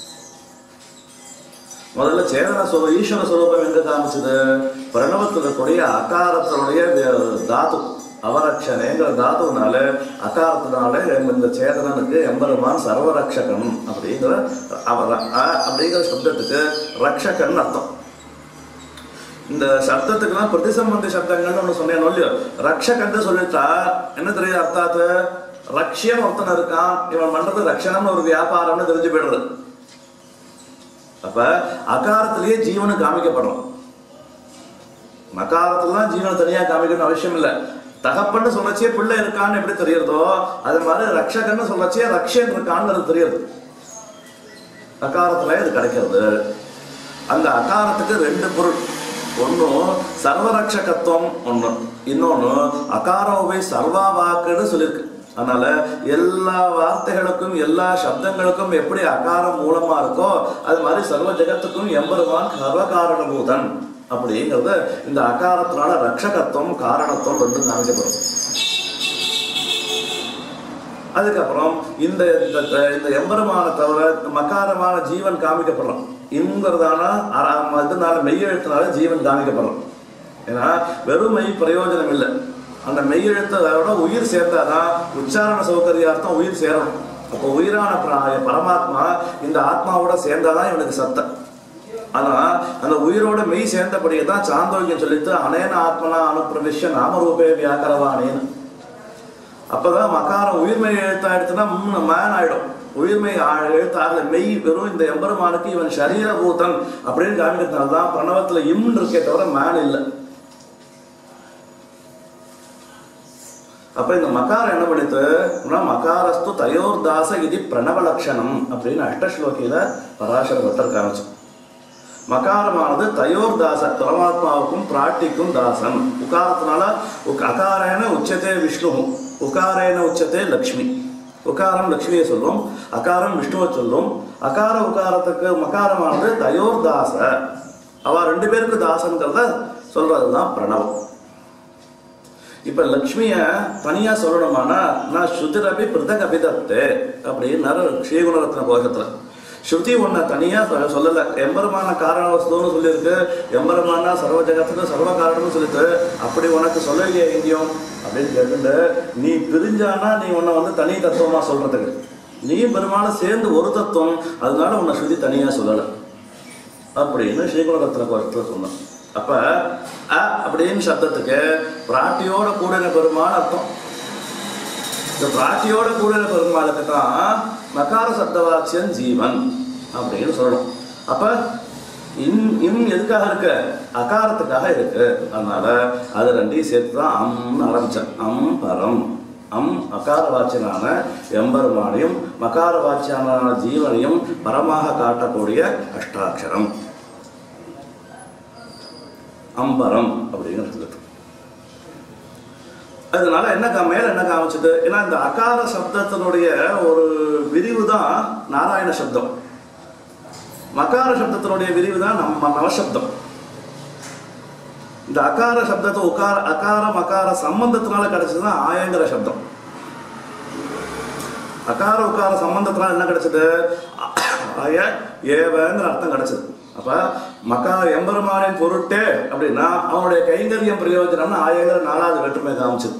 முதல்ல சேதன சொல் ஈஸ்வர சுரூபம் எங்க காமிச்சது பிரணவத்தில் இருக்கக்கூடிய அகாரத்தினுடைய வே- தாத்து அவரக்ஷனேங்கிற தாத்துனால அகாரத்தினால இந்த சேதனனுக்கு எம்பெருமான் சர்வரக்ஷகன் அப்படிங்கிற அவர் அ- அப்படிங்கிற சப்தத்துக்கு ரக்ஷகன் அர்த்தம் இந்த சப்தத்துக்கெல்லாம் பிரதிசம்பந்தி சப்தங்கள்னு ஒன்று சொன்னேன் இல்லையோ ரக்ஷகன்னு சொல்லிட்டா என்ன தெரியுது அர்த்தாத்து ரக்ஷியம் ஒருத்தன் இருக்கான் இவன் பண்றது ரக்ஷணம்னு ஒரு வியாபாரம்னு தெரிஞ்சு போயிடுறது அப்ப அகாரத்திலேயே ஜீவனு காமிக்கப்படுறோம் மகாரத்துல ஜீவனை தனியா காமிக்கணும்னு அவசியம் இல்லை தகப்பன்னு சொல்லச்சே பிள்ளை இருக்கான்னு எப்படி தெரியறதோ அது மாதிரி ரக்ஷகன்னு சொல்லச்சே ரக்ஷன் இருக்கான்னு தெரியுது அகாரத்துல இது கிடைக்கிறது அந்த அகாரத்துக்கு ரெண்டு பொருள் ஒன்றும் சர்வரக்ஷகத்துவம் ஒன்று இன்னொன்று அகாரோவை சர்வா வாக்குன்னு சொல்லியிருக்கு அதனால எல்லா வார்த்தைகளுக்கும் எல்லா சப்தங்களுக்கும் எப்படி அகாரம் மூலமா இருக்கோ அது மாதிரி சர்வ ஜெகத்துக்கும் எம்பெருமான் சர்வகாரணபூதன் அப்படிங்கிறது இந்த அகாரத்தினால ரக்ஷகத்துவம் காரணத்துவம் ரெண்டும் காமிக்கப்படும் அதுக்கப்புறம் இந்த இந்த இந்த எம்பெருமான தவிர இந்த மகாரமான ஜீவன் காமிக்கப்படுறோம் இங்கிறதான அற- இதனால மெய்யெழுத்தினால ஜீவன் காமிக்கப்படுறோம் ஏன்னா வெறும் மெய் பிரயோஜனம் இல்லை அந்த மெய்யெழுத்தோட உயிர் சேர்ந்தாதான் உச்சாரண சௌகரியார்த்தம் உயிர் சேரணும் அப்போ உயிரான பிர- பரமாத்மா இந்த ஆத்மாவோட சேர்ந்தாதான் இவனுக்கு சத்தம் ஆனா அந்த உயிரோட மெய் சேர்ந்தபடியே தான் சாந்தோக்கியம் சொல்லித்து அனேன ஆத்மனா அனுப்பிரவிஷ்ய நாமரூபே வியாக்கரவானேன்னு அப்பதான் மகாரம் உயிர்மை எழுத்தா எடுத்துனா ம் மேன் ஆயிடும் உயிர்மை ஆ- எழுத்தாக மெய் வெறும் இந்த எம்பெருமானுக்கு இவன் சரீரபூதன் அப்படின்னு காமிக்கிறதுனால தான் பிரணவத்துல இம் இருக்கே தவிர மேன் இல்லை அப்ப இந்த மகாரம் என்ன பண்ணித்து மகாரஸ்து தயோர் தாச இது பிரணவ லட்சணம் அப்படின்னு அஷ்டஸ்லோகியில பராசர பக்தர் காமிச்சு மகாரமானது தயோர் தாச பரமாத்மாவுக்கும் பிராட்டிக்கும் தாசன் உகாரத்தினால உக்- அகாரேன உச்சத்தே விஷ்ணு உகாரேன உச்சத்தே லக்ஷ்மி உகாரம் லக்ஷ்மியை சொல்லும் அகாரம் விஷ்ணுவை சொல்லும் அகார உகாரத்துக்கு மகாரமானது தயோர் தாச அவ ரெண்டு பேருக்கு தாசங்கிறத சொல்றதுதான் பிரணவம் இப்ப லக்ஷ்மிய தனியா சொல்லணுமானா நான் ஸ்ருதிரபி பிருதக் அபிதத்தே அப்படின்னு ஸ்ரீகுணரத்ன கோஷத்துல ஸ்ருதி ஒன்ன தனியா சொ- சொல்லல எம்பெருமான காரண வஸ்துன்னு சொல்லியிருக்கு எம்பெருமானா சர்வ ஜெகத்துக்கு சர்வ காரணம்னு சொல்லிட்டு அப்படி உனக்கு சொல்லலையே எங்கேயும் அப்படின்னு கேட்டுட்டு நீ பிரிஞ்சானா நீ உன்னை வந்து தனி தத்துவமா சொல்றதுக்கு நீ பெருமாளும் சேர்ந்து ஒரு தத்துவம் அதனால உன்னை ஸ்ருதி தனியா சொல்லல அப்படின்னு ஸ்ரீகுணரத்ன கோஷத்துல சொன்னான் அப்ப அ அப்படின்னு சப்தத்துக்கு பிராட்டியோட கூடின பெருமாள் அர்த்தம் இந்த பிராட்டியோட கூடின பெருமாளுக்கு தான் மகார சப்தவாச்சியன் ஜீவன் அப்படின்னு சொல்லணும் அப்ப இம் இம் எதுக்காக இருக்கு அகாரத்துக்காக இருக்கு அதனால அது ரெண்டையும் சேர்த்து தான் அம்னு ஆரம்பிச்சேன் அம் பரம் அம் அகார வாச்சியனான எம்பெருமானையும் மகார வாச்சியனான ஜீவனையும் பரமாக காட்டக்கூடிய அஷ்டாட்சரம் அம்பரம் அப்படிங்கிறது அதனால என்ன கா- மேல என்ன காமிச்சது ஏன்னா இந்த அகார சப்தத்தினுடைய ஒரு விரிவு தான் நாராயண சப்தம் மகார சப்தத்தினுடைய விரிவு தான் நம்ம நவசப்தம் இந்த அகார சப்தத்தை உக்கார அகார மகார சம்பந்தத்தினால கிடைச்சதுதான் ஆயங்கிற சப்தம் அகார உக்கார சம்பந்தத்தினால என்ன கிடைச்சது ஆய ஏவங்கிற அர்த்தம் கிடைச்சது அப்ப மக்கா எம்பெருமானின் பொருட்டே அப்படின்னா அவனுடைய கைங்கரியம் பிரயோஜனம்னு ஆயங்கிற நாலாவது வேற்றுமை காமிச்சது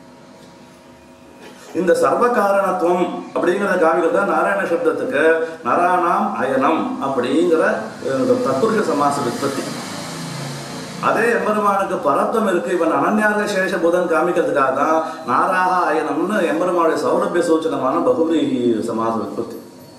இந்த சர்வ காரணத்துவம் அப்படிங்கிற காமிக்கிறது தான் நாராயண சப்தத்துக்கு நராணாம் அயனம் அப்படிங்கிற அஹ், தத்புருஷ சமாச விற்பத்தி அதே எம்பெருமானுக்கு பரத்தம் இருக்கு இவன் அனன்யாக சேஷ புதன் காமிக்கிறதுக்காக தான் நாராக அயனம்னு எம்பெருமானுடைய சௌரபிய சூச்சனமான பகுதி சமாச விற்பத்தி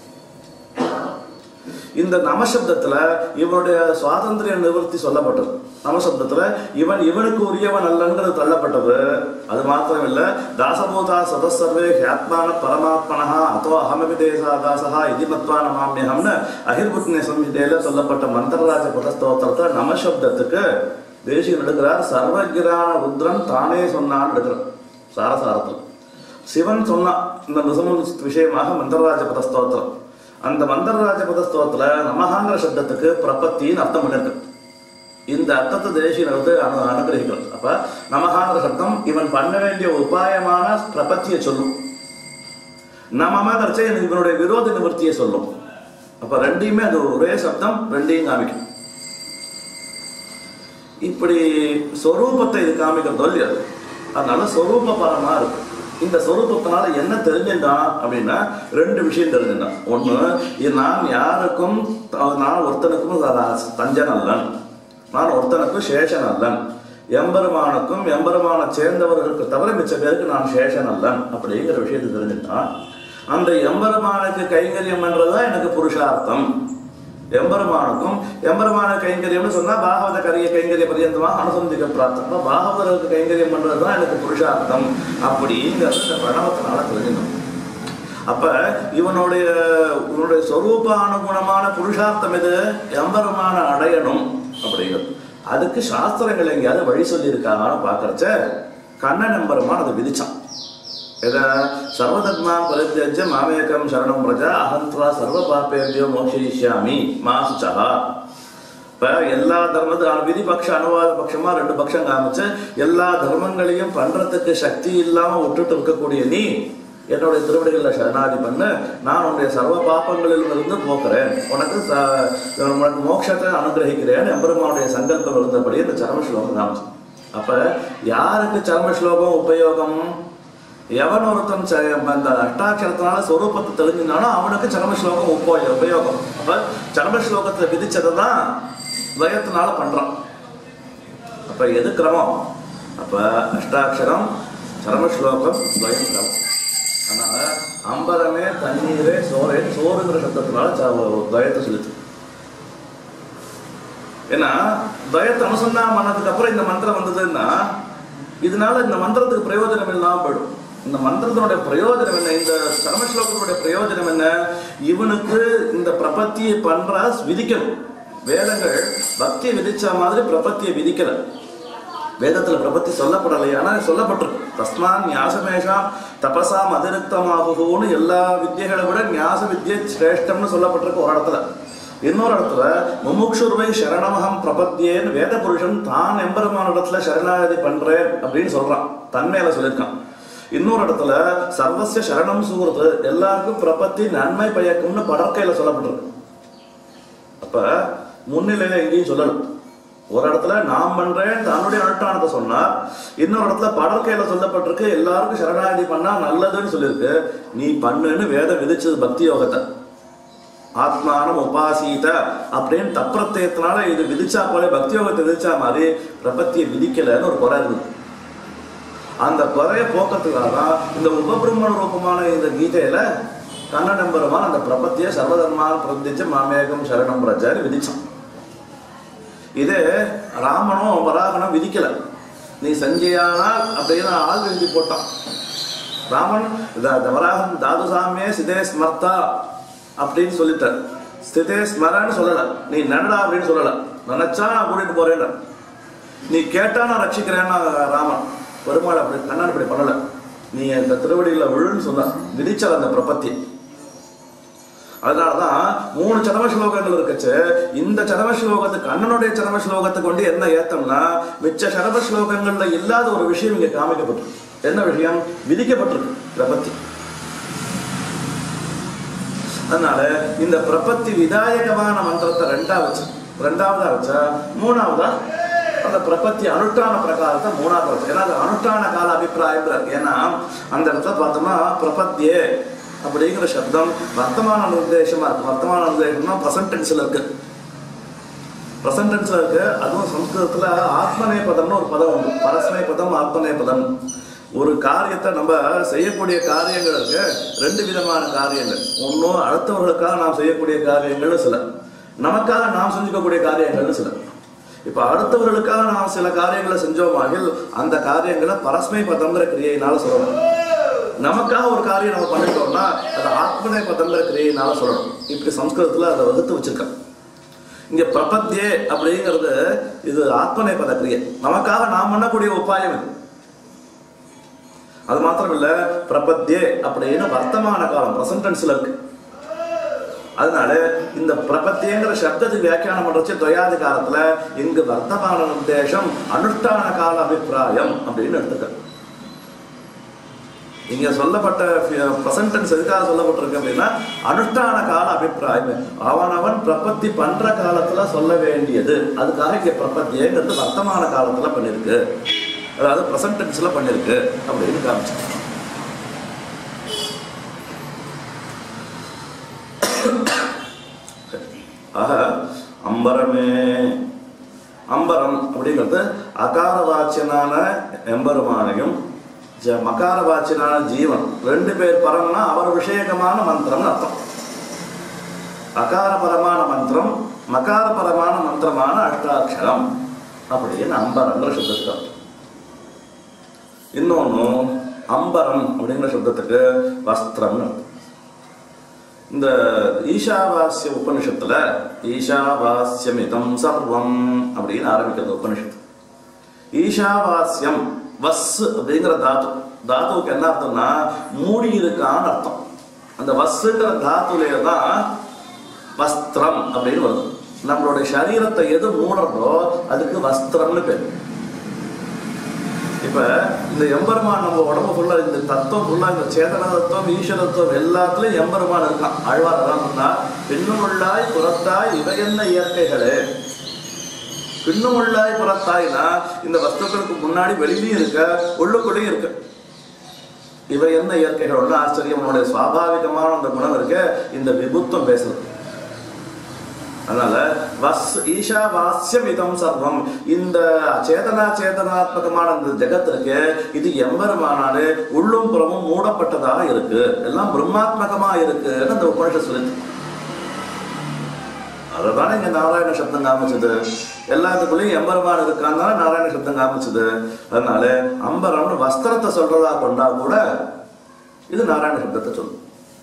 இந்த நமசப்தத்துல இவனுடைய சுவாதந்திரிய நிவர்த்தி சொல்லப்பட்டது நமசப்தத்துல இவன் இவனுக்கு உரியவன் அல்லங்கிறது தள்ளப்பட்டது அது மாத்திரம் இல்ல தாசபூதா சதசர்வே ஹியாத்மான பரமாத்மனஹா அதோ அகமபி தேசா தாசஹா இது மத்வா நமாமியகம்னு அகிர்புத்னி சம்ஹிதையில சொல்லப்பட்ட மந்திரராஜ பதஸ்தோத்திரத்துல நமசப்தத்துக்கு தேசிகன் எடுக்கிறார் சர்வகிரான ருத்ரன் தானே சொன்னான்னு எடுக்கிறார் சாரசாரத்தில் சிவன் சொன்னான் இந்த நிசமம் விஷயமாக மந்திரராஜ பதஸ்தோத்திரம் அந்த மந்திரராஜ பதஸ்தோத்துல நமகாங்கிற சப்தத்துக்கு பிரபத்தின்னு அர்த்தம் பண்ணிருக்கு இந்த அர்த்தத்தை தேசியன் வந்து அனு அனுகிரகிக்கிறது அப்ப நமகாங்கிற சப்தம் இவன் பண்ண வேண்டிய உபாயமான பிரபத்தியை சொல்லும் நமமா கரைச்சா எனக்கு இவனுடைய விரோத நிவர்த்தியை சொல்லும் அப்ப ரெண்டையுமே அது ஒரே சப்தம் ரெண்டையும் காமிக்கும் இப்படி சொரூபத்தை இது காமிக்கிறதோ இல்லையா அதனால சொரூப பரமா இருக்கு இந்த சொரூபத்தினால என்ன தெரிஞ்சுட்டான் அப்படின்னா ரெண்டு விஷயம் தெரிஞ்சுட்டான் ஒண்ணு இது நான் யாருக்கும் த- நான் ஒருத்தனுக்கும் த- தஞ்சன் அல்லன் நான் ஒருத்தனுக்கும் சேஷன் அல்லன் எம்பெருமானுக்கும் எம்பெருமான சேர்ந்தவர்களுக்கு தவிர மிச்ச பேருக்கு நான் சேஷன் அல்லன் அப்படிங்கிற விஷயத்தை தெரிஞ்சுட்டான் அந்த எம்பெருமானுக்கு கைங்கரியம் பண்றதுதான் எனக்கு புருஷார்த்தம் எம்பெருமானுக்கும் எம்பெருமான கைங்கரியம்னு சொன்னா பாகவத கரிய கைங்கரிய பரியந்தமாக அனுசந்திக்க பிரார்த்தம் பாகவதற்கு கைங்கரியம் பண்றதுதான் எனக்கு புருஷார்த்தம் அப்படிங்கிறது இந்த பிரணவத்தினால தெரிஞ்சுக்கணும் அப்ப இவனுடைய இவனுடைய சொரூப அனுகுணமான புருஷார்த்தம் எது எம்பெருமான அடையணும் அப்படிங்கிறது அதுக்கு சாஸ்திரங்கள் எங்கேயாவது வழி சொல்லியிருக்காங்கன்னு பார்க்கறச்ச கண்ணன் எம்பெருமான் அதை விதிச்சான் यदा सर्वधर्मान् परित्यज्य मामेकं शरणं व्रज अहं त्वा सर्वपापेभ्यो मोक्षयिष्यामि மா சுச்சா இப்போ எல்லா தர்மத்து விதி பக்ஷ அனுவாத பட்சமா ரெண்டு பட்சம் காமிச்சு எல்லா தர்மங்களையும் பண்றதுக்கு சக்தி இல்லாம விட்டுட்டு இருக்கக்கூடிய நீ என்னுடைய திருவடிகளில் சரணாதி பண்ணு நான் உன்னுடைய சர்வ பாப்பங்களிலும் இருந்து போக்குறேன் உனக்கு ச- உனக்கு மோட்சத்தை அனுகிரகிக்கிறேன் எம்பெருமானுடைய சங்கல்பம் இருந்தபடி இந்த சரம ஸ்லோகம் காமிச்சு அப்ப யாருக்கு சரம ஸ்லோகம் உபயோகம் எவன் ஒருத்தன் ச- அந்த அஷ்டாட்சரத்தினால சொரூபத்தை தெரிஞ்சிருந்தானோ அவனுக்கு சரம ஸ்லோகம் உப உபயோகம் அப்ப சரம ஸ்லோகத்தை விதிச்சதை தான் துவயத்தினால பண்றான் அப்ப எது கிரமம் அப்ப அஷ்டாட்சரம் சரம ஸ்லோகம் துவயம் கிரமம் அதனால அம்பரமே தண்ணீரே சோறே சோறுங்கிற சப்தத்தினால ச- துவயத்தை செலுத்து ஏன்னா துவயத்தை அனுசந்தானம் பண்ணதுக்கு அப்புறம் இந்த மந்திரம் வந்ததுன்னா இதனால இந்த மந்திரத்துக்கு பிரயோஜனம் இல்லாம போயிடும் இந்த மந்திரத்தினுடைய பிரயோஜனம் என்ன இந்த சரமஸ்லோகத்தினுடைய பிரயோஜனம் என்ன இவனுக்கு இந்த பிரபத்தியை பண்ற விதிக்கணும் வேதங்கள் பக்தியை விதிச்ச மாதிரி பிரபத்தியை விதிக்கல வேதத்துல பிரபத்தி சொல்லப்படலை ஆனா சொல்லப்பட்டிருக்கு தஸ்மான் ஞாசமேஷாம் தபசாம் அதிருக்தமாகுன்னு எல்லா வித்தியைகளை விட ஞாச வித்யை சிரேஷ்டம்னு சொல்லப்பட்டிருக்கு ஒரு இடத்துல இன்னொரு இடத்துல முமுக்ஷுர்வை சரணமகம் பிரபத்தியேன்னு வேத புருஷன் தான் எம்பெருமான இடத்துல சரணாகதி பண்றேன் அப்படின்னு சொல்றான் தன்மையில சொல்லியிருக்கான் இன்னொரு இடத்துல சர்வசிய சரணம் சூறது எல்லாருக்கும் பிரபத்தி நன்மை பயக்கும்னு படற்கையில சொல்லப்பட்டிருக்கு அப்ப முன்னிலையில எங்கேயும் சொல்லணும் ஒரு இடத்துல நான் பண்றேன் தன்னுடைய அனுஷ்டானத்தை சொன்னார் இன்னொரு இடத்துல படற்கையில சொல்லப்பட்டிருக்கு எல்லாருக்கும் சரணாகதி பண்ணா நல்லதுன்னு சொல்லியிருக்கு நீ பண்ணுன்னு வேதம் விதிச்சது பக்தி யோகத்தை ஆத்மானம் உபாசீத அப்படின்னு தப்பிரத்தியத்தினால இது விதிச்சா போல பக்தி யோகத்தை விதிச்சா மாதிரி பிரபத்தியை விதிக்கலைன்னு ஒரு குறை இருக்குது அந்த குறைய போக்கத்துக்காக தான் இந்த உபபிரம்மண ரூபமான இந்த கீதையில கண்ணன் பெருமான் அந்த பிரபத்திய சர்வதர்மான் பிரதிச்சு மாமேகம் சரணம் பிரச்சாரி விதிச்சான் இது ராமனும் வராகனும் விதிக்கல நீ சஞ்சயானால் அப்படின்னு ஆள் எழுதி போட்டான் ராமன் த- த- வராகன் தாதுசாமியே சிதே ஸ்மர்த்தா அப்படின்னு சொல்லிட்டார் ஸ்திதே ஸ்மரன்னு சொல்லல நீ நடடா அப்படின்னு சொல்லல நினைச்சா நான் கூட்டிட்டு போறேன் நீ கேட்டா நான் ரட்சிக்கிறேன்னா ராமன் பெருமாள் அப்படி கண்ணன் அப்படி பண்ணல நீ அந்த திருவடியில விழுன்னு சொன்ன விதிச்சார் அந்த பிரபத்தி அதனாலதான் மூணு சரம ஸ்லோகங்கள் இருக்குச்சு இந்த சரம ஸ்லோகத்துக்கு அண்ணனுடைய சரம ஸ்லோகத்தை கொண்டு என்ன ஏத்தம்னா மிச்ச சரம ஸ்லோகங்கள்ல இல்லாத ஒரு விஷயம் இங்க காமிக்கப்பட்டிருக்கு என்ன விஷயம் விதிக்கப்பட்டிருக்கு பிரபத்தி அதனால இந்த பிரபத்தி விதாயகமான மந்திரத்தை ரெண்டா வச்சு ரெண்டாவதா வச்சா மூணாவதா அந்த பிரபத்தி அனுஷ்டான பிரகாரத்தை மூணாவது வச்சு ஏன்னா அது அனுஷ்டான கால அபிப்பிராயம் ஏன்னா அந்த இடத்துல பார்த்தோம்னா பிரபத்தியே அப்படிங்கிற சப்தம் வர்த்தமான நிர்தேசமா இருக்கு வர்த்தமான நிர்தேசம்னா ப்ரெசன்ட் டென்ஸ்ல இருக்கு ப்ரெசன்ட் டென்ஸ்ல இருக்கு அதுவும் சம்ஸ்கிருதத்துல ஆத்மநே பதம்னு ஒரு பதம் உண்டு பரஸ்மை பதம் ஆத்மநே பதம் ஒரு காரியத்தை நம்ம செய்யக்கூடிய காரியங்கள் இருக்கு ரெண்டு விதமான காரியங்கள் ஒன்றும் அடுத்தவர்களுக்காக நாம் செய்யக்கூடிய காரியங்கள் சில நமக்காக நாம் செஞ்சுக்கக்கூடிய காரியங்கள் சில இப்ப அடுத்தவர்களுக்காக நாம் சில காரியங்களை செஞ்சோமாகில் அந்த காரியங்களை பரஸ்மை பதங்கிற கிரியையினால சொல்லணும் நமக்காக ஒரு காரியம் நம்ம பண்ணிட்டோம்னா அது ஆத்மனை பதங்கிற கிரியையினால சொல்லணும் இப்படி சம்ஸ்கிருதத்துல அதை வகுத்து வச்சிருக்காங்க இங்க பிரபத்தியே அப்படிங்கிறது இது ஆத்மனை பத கிரியை நமக்காக நாம் பண்ணக்கூடிய உபாயம் இது அது மாத்திரம் இல்ல பிரபத்தியே அப்படின்னு வர்த்தமான காலம் பிரசன்டென்ஸ்ல இருக்கு அதனால இந்த பிரபத்தியங்கிற சப்தத்துக்கு வியாக்கியானம் பண்றச்சு தொயாதி காலத்துல இங்கு வர்த்தமான உத்தேசம் அனுஷ்டான கால அபிப்பிராயம் அப்படின்னு எடுத்துக்க இங்க சொல்லப்பட்ட பிரசன்டென்ஸ் எதுக்காக சொல்லப்பட்டிருக்கு அப்படின்னா அனுஷ்டான கால அபிப்பிராயம் அவனவன் பிரபத்தி பண்ற காலத்துல சொல்ல வேண்டியது அதுக்காக இங்க பிரபத்தியங்கிறது வர்த்தமான காலத்துல பண்ணிருக்கு அதாவது பிரசன்டென்ஸ்ல பண்ணிருக்கு அப்படின்னு காமிச்சு ஆக அம்பரமே அம்பரம் அப்படிங்கிறது அகார வாச்சியனான எம்பெருமானையும் ஜ மகார வாச்சியனான ஜீவன் ரெண்டு பேர் பரம்னா அவர் விஷயகமான மந்திரம்னு அர்த்தம் அகாரபரமான மந்திரம் மகாரபரமான மந்திரமான அஷ்டாட்சரம் அப்படின்னு அம்பரங்கிற சப்தத்துக்கு அர்த்தம் இன்னொன்னு அம்பரம் அப்படிங்கிற சப்தத்துக்கு வஸ்திரம்னு அர்த்தம் இந்த ஈஷாவாஸ்ய உபனிஷத்துல ஈஷாவாஸ்யமிதம் சர்வம் அப்படின்னு ஆரம்பிக்கிறது உபனிஷத்து ஈஷாவாஸ்யம் வஸ் அப்படிங்கிற தாத்து தாத்துவுக்கு என்ன அர்த்தம்னா மூடி இருக்கான்னு அர்த்தம் அந்த வஸ்ஸுங்கிற தாத்துலேயே தான் வஸ்திரம் அப்படின்னு வருது நம்மளுடைய சரீரத்தை எது மூடுறதோ அதுக்கு வஸ்திரம்னு பேர் இப்ப இந்த எம்பெருமான் நம்ம உடம்பு ஃபுல்லா இந்த தத்துவம் ஃபுல்லா இந்த சேதன தத்துவம் ஈஸ்வரத்துவம் எல்லாத்துலயும் எம்பெருமான் இருக்கான் ஆழ்வார் அதான் சொன்னா பின்னுமுள்ளாய் புறத்தாய் இவை என்ன இயற்கைகளே பின்னுமுள்ளாய் புறத்தாய்னா இந்த வஸ்துக்களுக்கு முன்னாடி வெளியிலையும் இருக்க உள்ளுக்குள்ளேயும் இருக்கு இவை என்ன இயற்கைகள் ஒன்றும் ஆச்சரியம் உன்னுடைய சுவாபாவிகமான அந்த குணம் இருக்க இந்த விபுத்தம் பேசுறது அதனால வஸ் ஈஷா வாஸ்யம் இதம் சர்வம் இந்த சேதனா சேதனாத்மகமான இந்த ஜெகத்திற்கு இது எம்பெருமானாலே உள்ளும் புறமும் மூடப்பட்டதாக இருக்கு எல்லாம் பிரம்மாத்மகமா இருக்குன்னு அந்த உபனிஷத் சொல்லுது அதுதானே இங்க நாராயண சப்தம் காமிச்சது எல்லாத்துக்குள்ளேயும் எம்பெருமான் இருக்கான் தானே நாராயண சப்தம் காமிச்சது அதனால அம்பரம்னு வஸ்திரத்தை சொல்றதா கொண்டா கூட இது நாராயண சப்தத்தை சொல்லும்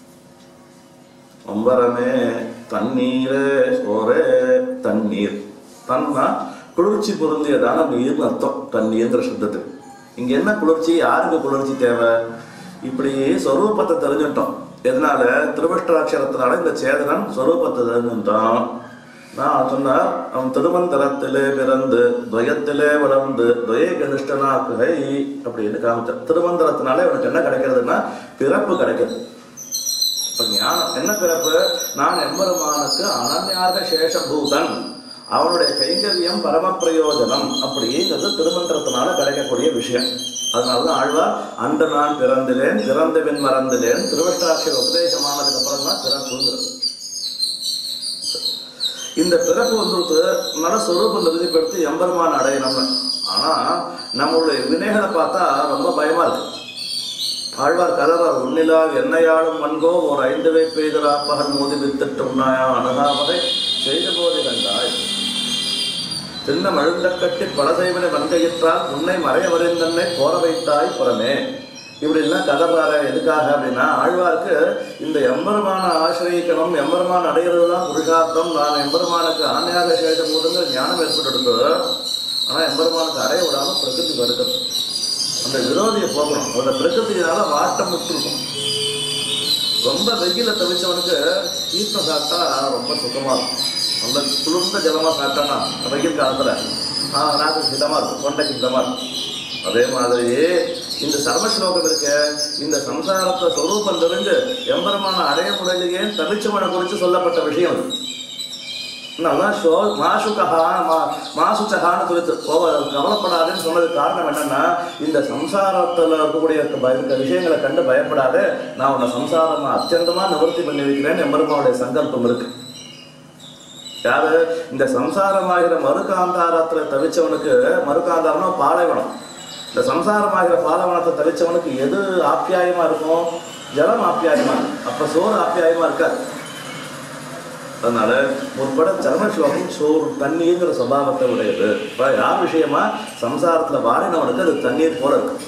அம்பரமே தண்ணீரே சோரே தண்ணீர் தன்னா குளிர்ச்சி பொருந்தியதான நீர்னு அர்த்தம் தண்ணீர்ங்கிற சப்தத்துக்கு இங்க என்ன குளிர்ச்சி யாருக்கு குளிர்ச்சி தேவை இப்படி சொரூபத்தை தெரிஞ்சுட்டோம் எதனால திருவஷ்டாட்சரத்தினால இந்த சேதனன் சொரூபத்தை தெரிஞ்சுட்டான் நான் சொன்னார் அவன் திருமந்தரத்திலே பிறந்து துவயத்திலே வளர்ந்து துவய கனிஷ்டனாக்குகை அப்படின்னு காமிச்சான் திருமந்திரத்தினால இவனுக்கு என்ன கிடைக்கிறதுன்னா பிறப்பு கிடைக்கிறது இப்ப ஞானம் என்ன பிறப்பு நான் எம்பெருமானுக்கு அனன்யாக சேஷபூதன் அவனுடைய கைங்கரியம் பரம பிரயோஜனம் அப்படிங்கிறது திருமந்திரத்தினால கிடைக்கக்கூடிய விஷயம் அதனாலதான் ஆழ்வார் அன்று நான் பிறந்திலேன் பிறந்தபின் மறந்திலேன் திருவட்டாட்சியர் உபதேசமானதுக்கு அப்புறம் தான் பிறப்புங்கிறது இந்த பிறப்பு வந்துட்டு நல்ல சொரூபம் நிறுதிப்படுத்தி எம்பெருமான் அடையணும்னு ஆனா நம்மளுடைய வினைகளை பார்த்தா ரொம்ப பயமா இருக்கு ஆழ்வார் கதறார் உன்னிலால் என்னையாளும் மண்கோ ஒரு ஐந்து வை பெய்தரா பகல் மோதி வித்திட்டு உன்னாயா அணுகாமதை செய்த போது கண்டாய் தின்ன மழுந்த கட்டி பல செய்வனை வந்தையிற்றால் உன்னை மறைய வரைந்தன்னை போற வைத்தாய் புறமே இப்படி எல்லாம் கதறார எதுக்காக அப்படின்னா ஆழ்வாருக்கு இந்த எம்பெருமான ஆசிரியக்கணும் எம்பெருமான் அடைகிறது தான் புருஷார்த்தம் நான் எம்பெருமானுக்கு ஆணையாக செய்த போதுங்கிற ஞானம் ஏற்பட்டு ஆனா எம்பெருமானுக்கு அடைய விடாம பிரகிருதி வருகிறது அந்த விரோதியை போகணும் அந்த பிரகிருதியினால வாட்டம் விட்டுருக்கும் ரொம்ப வெயில தவிச்சவனுக்கு தீர்த்தம் சாப்பிட்டா ரொம்ப சுகமா இருக்கும் ரொம்ப குளிர்ந்த ஜலமா சாப்பிட்டானா வெயில் காலத்துல ஆஹ் நாக்கு கிட்டமா இருக்கும் தொண்டைக்கு கிட்டமா இருக்கும் அதே மாதிரி இந்த சர்வஸ்லோகம் இருக்க இந்த சம்சாரத்தை சொரூபம் தெரிஞ்சு எம்பெருமான அடைய முடியலையே தவிச்சவனை குறித்து சொல்லப்பட்ட விஷயம் அது நல்லா ஷோ மாசுகஹா மா மாசுச்சகான்னு குறித்து கோவ கவலைப்படாதுன்னு சொன்னதுக்கு காரணம் என்னன்னா இந்த சம்சாரத்தில் இருக்கக்கூடிய பய- விஷயங்களை கண்டு பயப்படாத நான் உன்னை சம்சாரம் அத்தியந்தமா நிவர்த்தி பண்ணி வைக்கிறேன்னு எம்பெருமாவுடைய சங்கல்பம் இருக்கு யாரு இந்த சம்சாரமாகிற மறுகாந்தாரத்துல தவிச்சவனுக்கு மறுகாந்தாரம்னா பாலைவனம் இந்த சம்சாரமாகிற பாலைவனத்தை தவிச்சவனுக்கு எது ஆப்யாயமா இருக்கும் ஜலம் ஆப்யாயமா இருக்கும் அப்ப சோறு ஆப்யாயமா இருக்காது அதனால முற்பட சர்ம ஸ்லோகம் சோறு தண்ணீர்ங்கிற சுபாவத்தை உடையது இப்ப யார் விஷயமா சம்சாரத்துல வாடினவனுக்கு அது தண்ணீர் போல இருக்கு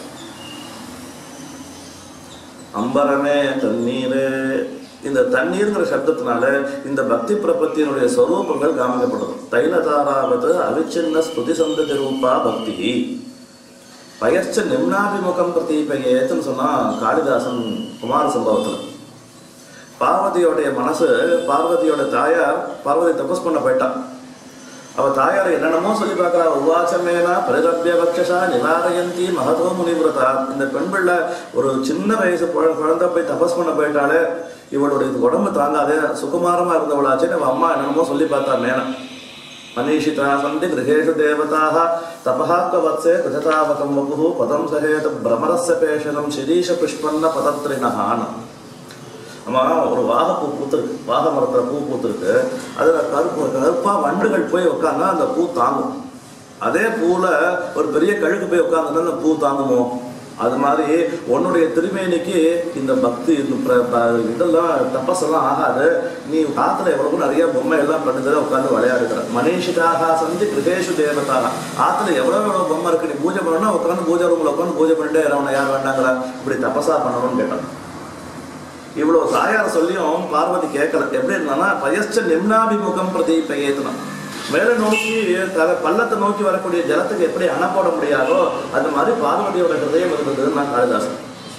அம்பரமே தண்ணீர் இந்த தண்ணீர்ங்கிற சப்தத்தினால இந்த பக்தி பிரபத்தியினுடைய ஸ்வரூபங்கள் காமிக்கப்படுது தைலதாராவது அவிச்சின்ன ஸ்துதி சந்ததி ரூபா பக்தி பயச்ச நிம்னாபிமுகம் பிரதீபயேத்துன்னு சொன்னா காளிதாசன் குமார சம்பவத்துல பார்வதியோடைய மனசு பார்வதியோட தாயார் பார்வதி தபஸ் பண்ண போயிட்டான் அவ தாயார் என்னென்னமோ சொல்லி பார்க்கறா உவாச்சமேனா பரிரப்பிய பக்ஷசா நிவாரயந்தி மகதோ முனிவிரதா இந்த பெண் பிள்ளை ஒரு சின்ன வயசு குழ- குழந்தை போய் தபஸ் பண்ண போயிட்டாலே இவளுடைய இது உடம்பு தாங்காதே சுகுமாரமா இருந்தவளாச்சுன்னு அவ அம்மா என்னென்னமோ சொல்லி பார்த்தா மேன மனீஷிதா சந்தி கிரகேஷு தேவதாக தபஹாக்கவத்சே கிருததாவகம் வபுः பதம் சகேத பிரமரஸ்ய பேஷனம் சிரீஷ புஷ்பன்ன பதத்ரினஹான ஆமா ஒரு வாகைப்பூ பூத்திருக்கு வாகை மரத்துல பூ பூத்திருக்கு அதுல கருப்பு கருப்பா வண்டுகள் போய் உட்காந்தா அந்த பூ தாங்கும் அதே பூல ஒரு பெரிய கழுகு போய் உட்காந்துன்னா அந்த பூ தாங்குமோ அது மாதிரி உன்னுடைய திருமேனிக்கு இந்த பக்தி இந்த பிர- ப- இதெல்லாம் தபஸெல்லாம் ஆகாது நீ காத்துல எவ்வளவு நிறைய பொம்மை எல்லாம் பண்ணுறத உட்காந்து விளையாடுகிற மனிஷிதாக சந்தி கிருதேஷு தேவதாக ஆத்துல எவ்வளவு எவ்வளவு பொம்மை இருக்கு நீ பூஜை பண்ணணும்னா உட்காந்து பூஜை ரூம்ல உட்காந்து பூஜை பண்ணிட்டே இருக்கவனை யார் வேண்டாங்கிற இப்படி தபஸா பண்ணணும்னு கேட்டான் இவ்வளவு தாயார் சொல்லியும் பார்வதி கேட்கல எப்படி இருந்தானா பயஸ்ட நிம்னாபிமுகம் பிரதீபயேத்தனம் மேலே நோக்கி தலை பள்ளத்தை நோக்கி வரக்கூடிய ஜலத்துக்கு எப்படி அணை போட முடியாதோ அது மாதிரி பார்வதியோட ஹிருதயம் இருந்ததுன்னு நான் காளிதாசன்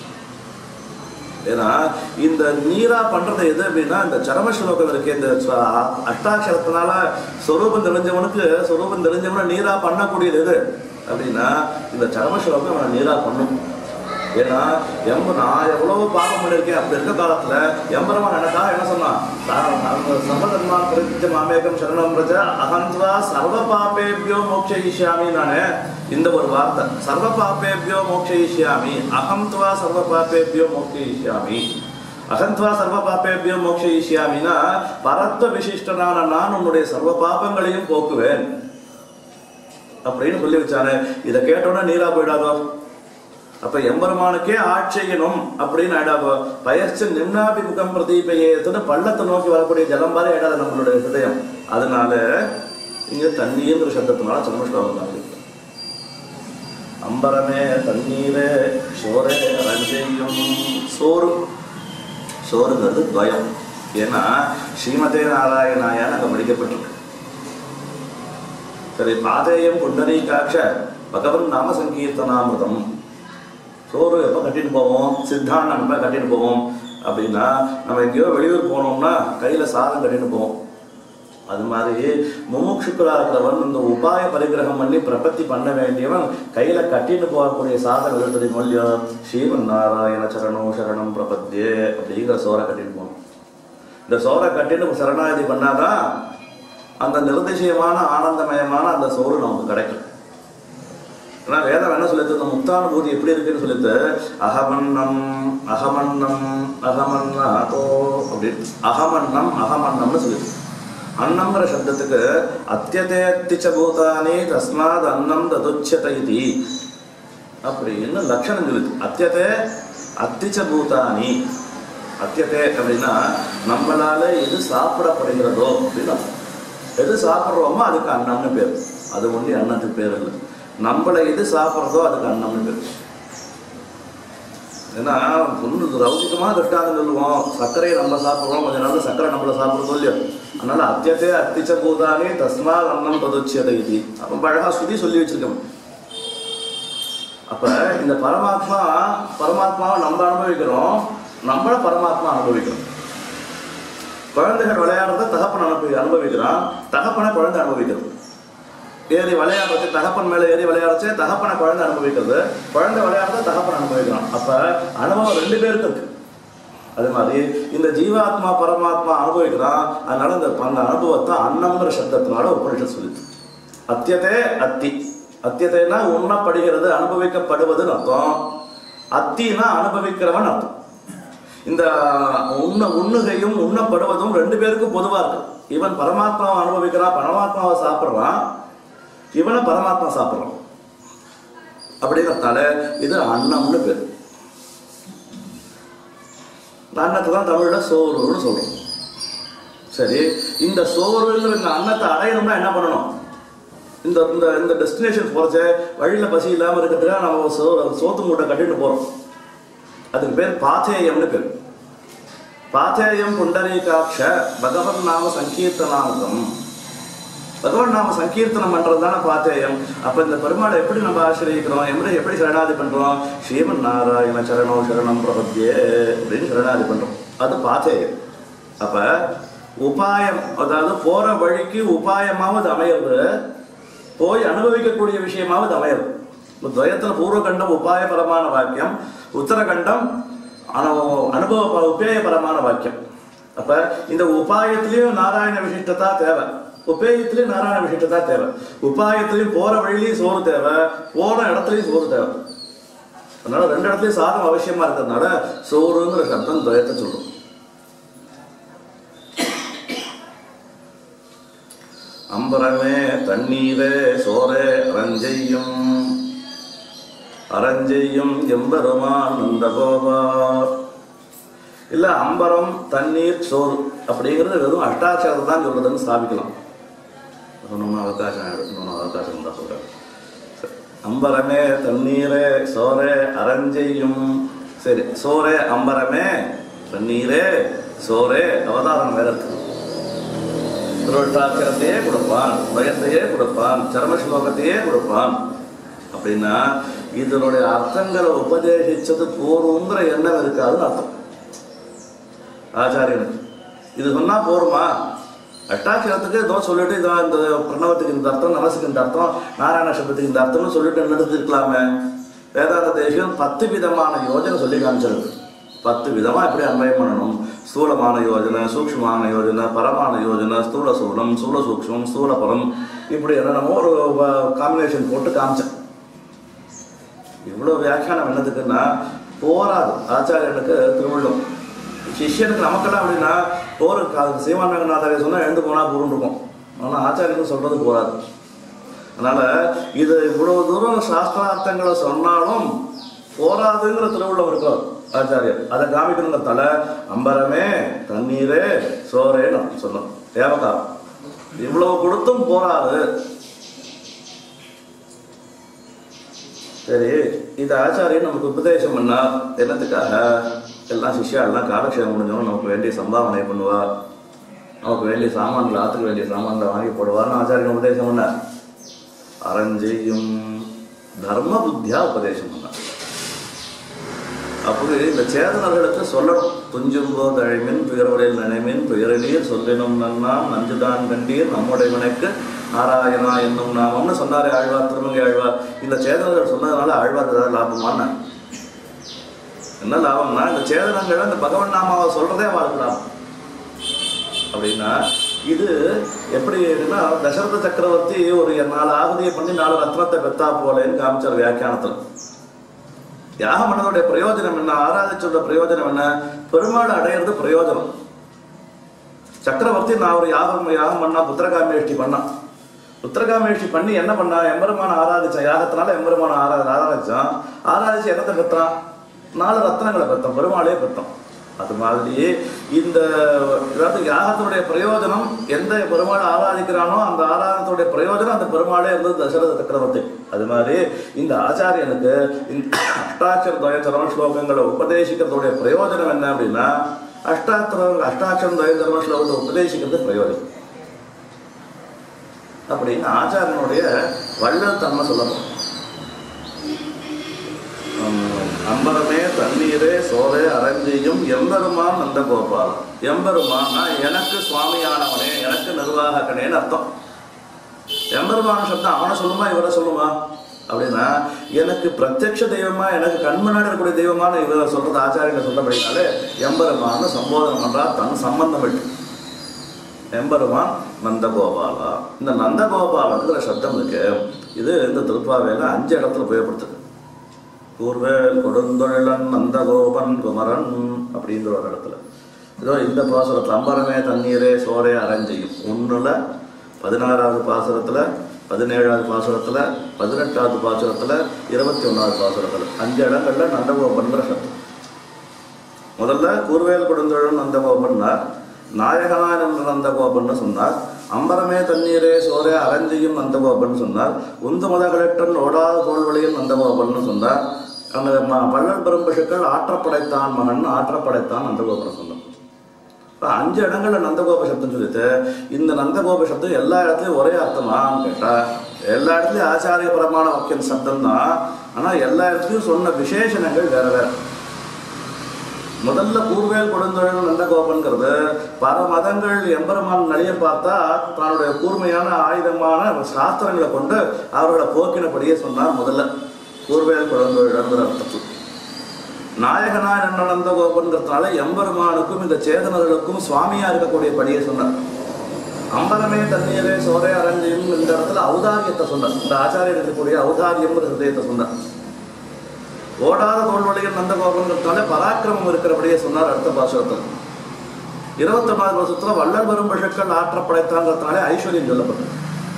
ஏன்னா இந்த நீரா பண்றது எது அப்படின்னா இந்த சரம ஸ்லோகம் இருக்கு இந்த ச- அஷ்டாட்சரத்தினால சொரூபம் தெரிஞ்சவனுக்கு சொரூபம் தெரிஞ்சவன நீரா பண்ணக்கூடியது எது அப்படின்னா இந்த சரம ஸ்லோகம் அவனை நீரா பண்ணும் ஏன்னா எம்ப நான் எவ்வளவு பாவம் பண்ணியிருக்கேன் அப்படி இருக்க காலத்துல எம்பரமான் எனக்காக என்ன சொன்னான் சம்பதன்மா பிரதித்த மாமேகம் சரணம் பிரஜ அகந்த்வா சர்வ பாபேபியோ மோக்ஷயிஷ்யாமி நானே இந்த ஒரு வார்த்தை சர்வ பாபேபியோ மோக்ஷயிஷ்யாமி அகந்த்வா சர்வ பாபேபியோ மோக்ஷயிஷ்யாமி அகந்த்வா சர்வ பாபேபியோ மோக்ஷயிஷ்யாமினா பரத்வ விசிஷ்டனான நான் உன்னுடைய சர்வ பாபங்களையும் போக்குவேன் அப்படின்னு சொல்லி வச்சானே இதை கேட்டோன்னா நீரா போயிடாதோ அப்ப எம்பெருமானுக்கே ஆட்செய்யணும் அப்படின்னு ஆயிடாதோ பயர்ச்சி நிம்னாபிமுகம் பிரதீபையேத்துன்னு பள்ளத்தை நோக்கி வரக்கூடிய ஜலம் மாதிரி ஆயிடாது நம்மளுடைய ஹிருதயம் அதனால இங்க தண்ணீர்ங்கிற சப்தத்தினால சந்திரஸ்லோகம் தான் இருக்கு அம்பரமே தண்ணீரே சோரே ரஞ்செய்யும் சோறு சோறுங்கிறது துவயம் ஏன்னா ஸ்ரீமதே நாராயணாயான்னு அங்கே படிக்கப்பட்டிருக்கு சரி பாதேயம் புண்டரீகாட்ச பகவன் நாம சங்கீர்த்தனாமிருதம் சோறு எப்போ கட்டிட்டு போவோம் சித்தாந்தம் எப்போ கட்டிட்டு போவோம் அப்படின்னா நம்ம எங்கேயோ வெளியூர் போனோம்னா கையில் சாதம் கட்டிட்டு போவோம் அது மாதிரி முமுட்சுக்களாக இருக்கிறவன் இந்த உபாய பரிகிரகம் பண்ணி பிரபத்தி பண்ண வேண்டியவன் கையில் கட்டிட்டு போகக்கூடிய சாதம் எழுதுறது மொழியோ ஸ்ரீமன் நாராயண சரணோ சரணம் பிரபத்தியே அப்படிங்கிற சோறை கட்டிட்டு போகணும் இந்த சோறை கட்டிட்டு சரணாகதி பண்ணாதான் அந்த நிர்திசயமான ஆனந்தமயமான அந்த சோறு நமக்கு கிடைக்கும் ஆனா வேதம் என்ன சொல்லிட்டு இந்த முக்தானுபூதி எப்படி இருக்குன்னு சொல்லிட்டு அகமன்னம் அகமன்னம் அகமன்னாதோ அப்படின்னு அகமன்னம் அகமன்னம்னு சொல்லிட்டு அன்னம்ங்கிற சப்தத்துக்கு அத்தியதே அத்திச்ச பூதானி தஸ்மாத் அன்னம் ததுச்சத இது அப்படின்னு லட்சணம் சொல்லுது அத்தியதே அத்திச்ச பூதானி அத்தியதே அப்படின்னா நம்மளால எது சாப்பிடப்படுகிறதோ அப்படின்னு அர்த்தம். எது சாப்பிட்றோமோ அதுக்கு அன்னம்னு பேர் அது ஒண்டி அன்னத்துக்கு பேர் இல்லை நம்மளை எது சாப்பிட்றதோ அதுக்கு அன்னம்னு பேர் ஏன்னா ஒன்று ரௌசிகமாக திருஷ்டாந்தம் சொல்லுவோம் சர்க்கரையை நம்ம சாப்பிட்றோம் கொஞ்ச நாள் சர்க்கரை நம்மளை சாப்பிட்றதோ இல்லையோ அதனால அத்தியத்தே அத்திச்ச பூதானே தஸ்மாத் அன்னம் பதுச்சியதை இது அப்போ அழகா சுதி சொல்லி வச்சிருக்கோம் அப்ப இந்த பரமாத்மா பரமாத்மாவை நம்ம அனுபவிக்கிறோம் நம்மள பரமாத்மா அனுபவிக்கிறோம் குழந்தைகள் விளையாடுறத தகப்பன் அனுபவி அனுபவிக்கிறான் தகப்பனை குழந்தை அனுபவிக்கிறது ஏறி விளையாடுறது தகப்பன் மேல ஏறி விளையாடுச்சு தகப்பனை குழந்தை அனுபவிக்கிறது குழந்தை விளையாடுறத தகப்பன் அனுபவிக்கிறான் அப்ப அனுபவம் ரெண்டு பேருக்கு இருக்கு அதே மாதிரி இந்த ஜீவாத்மா பரமாத்மா அனுபவிக்கிறான் அதனால இந்த அந்த அனுபவத்தை அன்னம்ங்கிற சப்தத்தினால உபனிஷத் சொல்லுது அத்தியதே அத்தி அத்தியதைனா உண்ணப்படுகிறது அனுபவிக்கப்படுவதுன்னு அர்த்தம் அத்தினா அனுபவிக்கிறவன் அர்த்தம் இந்த உண்ண உண்ணுகையும் உண்ணப்படுவதும் ரெண்டு பேருக்கும் பொதுவா இருக்கு இவன் பரமாத்மாவை அனுபவிக்கிறான் பரமாத்மாவை சாப்பிடுறான் இவனை பரமாத்மா சாப்பிடுறான் அப்படிங்கிறதால இது அன்னம்னு பேர் அன்னத்தை தான் தமிழ்ல சோறுன்னு சொல்றோம் சரி இந்த சோறுங்கிற இந்த அன்னத்தை அடையணும்னா என்ன பண்ணணும் இந்த இந்த இந்த டெஸ்டினேஷன் போறச்ச வழியில பசி இல்லாம இருக்கிறதுக்காக நம்ம சோ சோத்து மூட்டை கட்டிட்டு போறோம் அதுக்கு பேர் பாத்தேயம்னு பேர் பாத்தேயம் புண்டரீகாட்ச பகவன் நாம சங்கீர்த்தனாமுகம் பகவான் நாம சங்கீர்த்தனம் பண்றது தானே பாத்தேயம் அப்ப இந்த பெருமாளை எப்படி நம்ம ஆசிரியக்கிறோம் எப்படி எப்படி சரணாதி பண்றோம் ஸ்ரீமன் நாராயண சரணோ சரணம் பிரபத்தியே அப்படின்னு சரணாதி பண்றோம் அது பாத்தேயம் அப்ப உபாயம் அதாவது போற வழிக்கு உபாயமாவது அமையிறது போய் அனுபவிக்கக்கூடிய விஷயமாவது அமையிறது இப்ப துவயத்துல பூர்வகண்டம் உபாயபரமான வாக்கியம் உத்தரகண்டம் அனு- அனுபவ உபேயபரமான வாக்கியம் அப்ப இந்த உபாயத்திலையும் நாராயண விசிஷ்டதா தேவை உபேயத்திலையும் நாராயண விசிஷ்டதா தேவை உபாயத்திலையும் போற வழியிலையும் சோறு தேவை போற இடத்துலயும் சோறு தேவை அதனால ரெண்டு இடத்துலயும் சாதம் அவசியமா இருக்கிறதுனால சோறுங்கிற சப்தம் துவயத்தை சொல்லும் அம்பரமே தண்ணீரே சோரே அரஞ்செய்யும் அரஞ்செய்யும் எம்பெருமான் நந்தகோபார் இல்ல அம்பரம் தண்ணீர் சோறு அப்படிங்கிறது வெறும் அஷ்டாட்சரம் தான் சொல்றதுன்னு ஸ்தாபிக்கலாம் சொன்னோம்னா அவகாசம் எடுக்கணும் அவகாசம் தான் சொல்றேன் சரி. அம்பரமே தண்ணீரே சோரே அரஞ்செய்யும் சரி சோரே அம்பரமே தண்ணீரே சோரே அவதாரம் வேற இருக்கு திருவட்டாட்சரத்தையே கொடுப்பான் பயத்தையே கொடுப்பான் சர்ம ஸ்லோகத்தையே கொடுப்பான் அப்படின்னா இதனுடைய அர்த்தங்களை உபதேசிச்சது போருங்கிற எண்ணம் இருக்காதுன்னு அர்த்தம் ஆச்சாரியனுக்கு இது சொன்னா போருமா அட்டாட்சரத்துக்கு ஏதோ சொல்லிட்டு இதோ இந்த பிரணவத்துக்கு இந்த அர்த்தம் நமசுக்கு இந்த அர்த்தம் நாராயண சப்தத்துக்கு இந்த அர்த்தம்னு சொல்லிட்டு நிறுத்திருக்கலாமே வேதாந்த தேசியம் பத்து விதமான யோஜனை சொல்லி காமிச்சிருக்கு பத்து விதமா எப்படி அன்வயம் பண்ணணும் ஸ்தூலமான யோஜனை சூக்ஷ்மமான யோஜனை பரமான யோஜனை ஸ்தூல சூலம் ஸ்தூல சூக்ஷ்மம் ஸ்தூல பரம் இப்படி என்னென்னமோ ஒரு காம்பினேஷன் போட்டு காமிச்சேன் இவ்வளோ வியாக்கியானம் என்னதுக்குன்னா போராது ஆச்சாரியனுக்கு திருவள்ளுவம் சிஷ்யனுக்கு நமக்கெல்லாம் அப்படின்னா போருக்கு அது சீமானங்கநாதரை சொன்னால் எழுந்து போனால் போரும் இருக்கும் ஆனால் ஆச்சாரியனுக்கு சொல்றது போராது அதனால இது இவ்வளவு தூரம் சாஸ்திரார்த்தங்களை சொன்னாலும் போராதுங்கிற திருவுள்ளம் இருக்கிறார் ஆச்சாரியர் அதை காமிக்கணுங்கிறதால அம்பரமே தண்ணீரே சோறேன்னு சொன்னோம் தேவகாரம் இவ்வளவு கொடுத்தும் போராது சரி இது ஆச்சாரியன் நமக்கு உபதேசம் பண்ணா என்னத்துக்காக எல்லாம் சிஷ்யா எல்லாம் காலக்ஷேபம் முடிஞ்சவங்க நமக்கு வேண்டிய சம்பாவனை பண்ணுவா நமக்கு வேண்டிய சாமான்கள் ஆத்துக்கு வேண்டிய சாமான்களை வாங்கி போடுவார்னு ஆச்சாரியன் உபதேசம் பண்ணார் அரஞ்செய்யும் தர்ம புத்தியா உபதேசம் பண்ணார் அப்படி இந்த சேதனர்களுக்கு சொல்லணும் துஞ்சும் போது அழைமின் துயர்வரையில் நினைமின் துயரநீர் சொல்லினும் நன்னாம் நஞ்சுதான் கண்டீர் நம்முடைய வினைக்கு நாராயணா என்னும் நாமம்னு சொன்னாரே ஆழ்வார் திருமங்கை ஆழ்வார் இந்த சேதனர்கள் சொன்னதுனால ஆழ்வார் ஏதாவது லாபமான என்ன லாபம்னா இந்த சேதனங்கள் இந்த பகவன் நாமாவை சொல்றதே அவருக்கு லாபம் அப்படின்னா இது எப்படி இருக்குன்னா தசரத சக்கரவர்த்தி ஒரு நாலு ஆகுதியை பண்ணி நாலு ரத்னத்தை பெத்தா போலேன்னு காமிச்சார் வியாக்கியானத்துல யாகம் பண்ணதோடைய பிரயோஜனம் என்ன ஆராதிச்சோட பிரயோஜனம் என்ன பெருமாள் அடையிறது பிரயோஜனம் சக்கரவர்த்தி நான் ஒரு யாகம் யாகம் பண்ணா புத்திரகாமேஷ்டி பண்ணான் புத்திரகாமேஷ்டி பண்ணி என்ன பண்ணா எம்பெருமான ஆராதிச்சான் யாகத்தினால எம்பெருமான ஆரா ஆராதிச்சான் ஆராதிச்சு என்னத்தை பெற்றான் நாலு ரத்னங்களை பெற்றான் பெருமாளே பெற்றான் அது மாதிரி இந்த அதாவது யாகத்தினுடைய பிரயோஜனம் எந்த பெருமாளை ஆராதிக்கிறானோ அந்த ஆராதனத்துடைய பிரயோஜனம் அந்த பெருமாளே இருந்தது தசரத சக்கரவர்த்தி அது மாதிரி இந்த ஆச்சாரியனுக்கு இந்த அஷ்டாட்சர துவய சரம ஸ்லோகங்களை உபதேசிக்கிறதுடைய பிரயோஜனம் என்ன அப்படின்னா அஷ்டாத்திர அஷ்டாட்சரம் துவய சரம ஸ்லோகத்தை உபதேசிக்கிறது பிரயோஜனம் அப்படின்னு ஆச்சாரியனுடைய வள்ளல் தன்மை சொல்லணும் அம்பரமே தண்ணீரே சோரே அரஞ்செய்யும் எம்பெருமான் நந்தகோபால் எம்பெருமான்னா எனக்கு சுவாமியானவனே எனக்கு நிர்வாகக்கனேன்னு அர்த்தம் எம்பெருமான சப்தம் அவனை சொல்லுமா இவரை சொல்லுமா அப்படின்னா எனக்கு பிரத்யக்ஷ தெய்வமா எனக்கு கண் முன்னாடி இருக்கக்கூடிய தெய்வமான இவரை சொல்றது ஆச்சாரியனை சொல்றபடினாலே எம்பெருமான்னு சம்போதனம் பண்றா தன் சம்பந்தம் விட்டு எம்பெருமான் நந்தகோபாலா இந்த நந்தகோபாலங்கிற சப்தம் இருக்கு இது இந்த திருப்பாவையில அஞ்சு இடத்துல உபயோகப்படுத்துது கூர்வேல் கொடுந்தொழிலன் நந்தகோபன் குமரன் அப்படிங்கிற ஒரு இடத்துல இதோ இந்த பாசுரத்தில் அம்பரமே தண்ணீரே சோரே அரஞ்செய்யும் ஒன்றுல பதினாறாவது பாசுரத்துல பதினேழாவது பாசுரத்துல பதினெட்டாவது பாசுரத்துல இருபத்தி ஒன்றாவது பாசுரத்துல அஞ்சு இடங்கள்ல நந்தகோபன்ற சப்தம் முதல்ல கூர்வேல் கொடுந்தொழிலன் நந்தகோபன்னார் நாயகனான் என்ற நந்தகோபன் சொன்னார் அம்பரமே தண்ணீரே சோரே அரஞ்செய்யும் நந்தகோபன் சொன்னார் உந்து மத கலெக்டன் ஓடாத தோல்வழியில் நந்தகோபன் சொன்னார் அந்த ம- வள்ளல் பெரும்பசுக்கள் ஆற்றப்படைத்தான் மகன் ஆற்றப்படைத்தான் நந்தகோபன் சொன்னார் இப்ப அஞ்சு இடங்கள்ல நந்தகோப சப்தம் சொல்லிட்டு இந்த நந்தகோப சப்தம் எல்லா இடத்துலயும் ஒரே அர்த்தமான்னு கேட்டா எல்லா இடத்துலயும் ஆச்சாரியபரமான வாக்கியம் சப்தம் தான் ஆனா எல்லா இடத்துலயும் சொன்ன விசேஷணங்கள் வேற வேற முதல்ல கூர்வேல் கொடுந்தொழில் நந்தகோபன்கிறது பல மதங்கள் எம்பெருமான் நிலைய பார்த்தா தன்னுடைய கூர்மையான ஆயுதமான சாஸ்திரங்களை கொண்டு அவர்களை போக்கினபடியே சொன்னார் முதல்ல கூர்வேல் கொடுந்தொழில்ங்கிற அர்த்தத்தில் நாயகனா என்ன நந்தகோபன்கிறதுனால எம்பெருமானுக்கும் இந்த சேதனர்களுக்கும் சுவாமியா இருக்கக்கூடிய படியை சொன்னார் அம்பலமே தண்ணீரே சோரே அரஞ்சையும் இந்த இடத்துல ஔதாரியத்தை சொன்னார் இந்த ஆச்சாரியர் இருக்கக்கூடிய ஔதாரியம்ங்கிற ஹிருதயத்தை சொன்னார் ஓடாத தோல்வழியில் நந்தகோபங்கிறதுனால பராக்கிரமம் இருக்கிறபடியே சொன்னார் அடுத்த பாசுரத்தில் இருபத்தொன்னாவது வருஷத்துல வள்ளல் வரும் பழக்கள் ஆற்றப்படைத்தாங்கிறதுனாலே ஐஸ்வர்யம் சொல்லப்பட்டது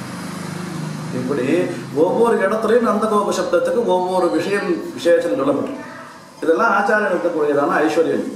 இப்படி ஒவ்வொரு இடத்துலையும் நந்தகோப சப்தத்துக்கு ஒவ்வொரு விஷயம் விசேஷம் சொல்லப்பட்டது இதெல்லாம் ஆச்சாரியன் இருக்கக்கூடியதான ஐஸ்வர்யம்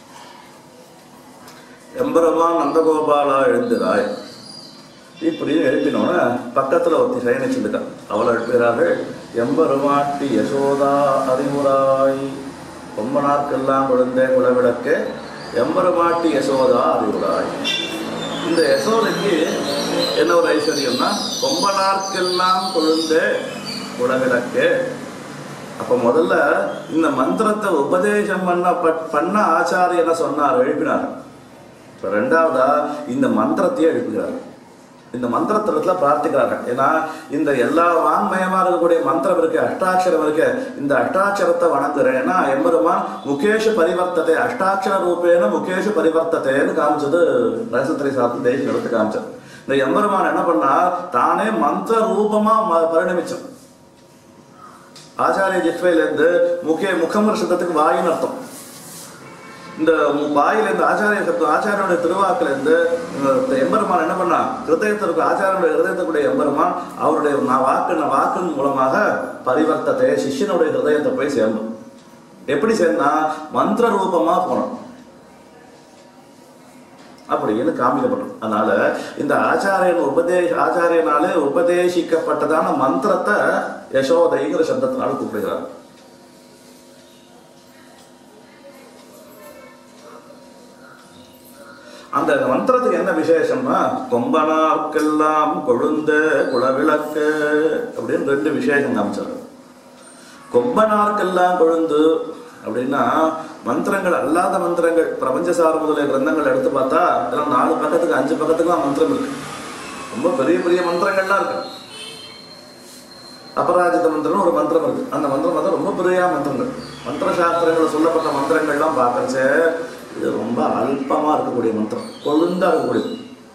எம்பெருமான் நந்தகோபாலா எழுந்திராய் இப்படி எழுப்பினோட பக்கத்துல ஒருத்தி சயனிச்சுருக்கா அவளை எழுப்புகிறார்கள் எம்பெருமாட்டி யசோதா அறிவுராய் ரொம்ப நாட்கெல்லாம் குழந்தை குலவிளக்கு எம்பெருமாட்டி யசோதா அறிவுராய் இந்த யசோதைக்கு என்ன ஒரு ஐஸ்வர்யம்னா ரொம்ப நாட்கெல்லாம் குழந்தை குலவிளக்கு அப்ப முதல்ல இந்த மந்திரத்தை உபதேசம் பண்ண பண்ண ஆச்சாரியர் என்ன சொன்னார் எழுப்பினார் இப்ப ரெண்டாவதா இந்த மந்திரத்தையே எழுப்புகிறார் இந்த மந்திரத்திரத்துல பிரார்த்திக்கிறாங்க ஏன்னா இந்த எல்லா வாங்மயமா இருக்கக்கூடிய மந்திரம் இருக்கு அஷ்டாட்சரம் இருக்கு இந்த அஷ்டாட்சரத்தை வணங்குறேன் ஏன்னா எம்பெருமான் முகேஷ பரிவர்த்தத்தை அஷ்டாட்சர ரூபேன முகேஷ பரிவர்த்தத்தைன்னு காமிச்சது ரசத்திரை சாப்பிட்டு தேசியம் எடுத்து காமிச்சது இந்த எம்பெருமான் என்ன பண்ணா தானே மந்திர ரூபமா ம- பரிணமிச்சான் ஆச்சாரிய ஜித்வையிலேருந்து முகே முகமர் சப்தத்துக்கு வாயின்னு அர்த்தம் இந்த மு- வாயிலேருந்து ஆச்சாரிய சப்தம் ஆச்சாரியனுடைய திருவாக்கிலேருந்து இந்த எம்பெருமான் என்ன பண்ணா ஹிருதயத்திற்கு ஆச்சாரியனுடைய ஹிருதயத்துக்குடைய எம்பெருமான் அவருடைய நான் வாக்கு நான் வாக்கின் மூலமாக பரிவர்த்தத்தை சிஷ்யனுடைய ஹிருதயத்தை போய் சேர்ந்தோம் எப்படி சேர்ந்தா மந்திர ரூபமா போனோம் அப்படின்னு காமிக்கப்பட்டது அதனால இந்த ஆச்சாரியன் உபதேச ஆச்சாரியனாலே உபதேசிக்கப்பட்டதான மந்திரத்தை யசோதைங்கிற சப்தத்தினால கூப்பிடுகிறார் அந்த மந்திரத்துக்கு என்ன விசேஷம்னா கொம்பனார்க்கெல்லாம் கொழுந்த குளவிளக்கு அப்படின்னு ரெண்டு விசேஷம் காமிச்சார் கொம்பனார்க்கெல்லாம் கொழுந்து அப்படின்னா மந்திரங்கள் அல்லாத மந்திரங்கள் பிரபஞ்சசார முதலிய கிரந்தங்கள் எடுத்து பார்த்தா இதெல்லாம் நாலு பக்கத்துக்கு அஞ்சு பக்கத்துக்குலாம் மந்திரம் இருக்கு ரொம்ப பெரிய பெரிய மந்திரங்கள்லாம் இருக்கு அபராஜித மந்திரம்னு ஒரு மந்திரம் இருக்கு அந்த மந்திரம் வந்து ரொம்ப பெரிய மந்திரங்கள் மந்திர சாஸ்திரங்களில் சொல்லப்பட்ட மந்திரங்கள்லாம் பார்க்கறச்சே இது ரொம்ப அல்பமா இருக்கக்கூடிய மந்திரம் கொழுந்தா இருக்கக்கூடியது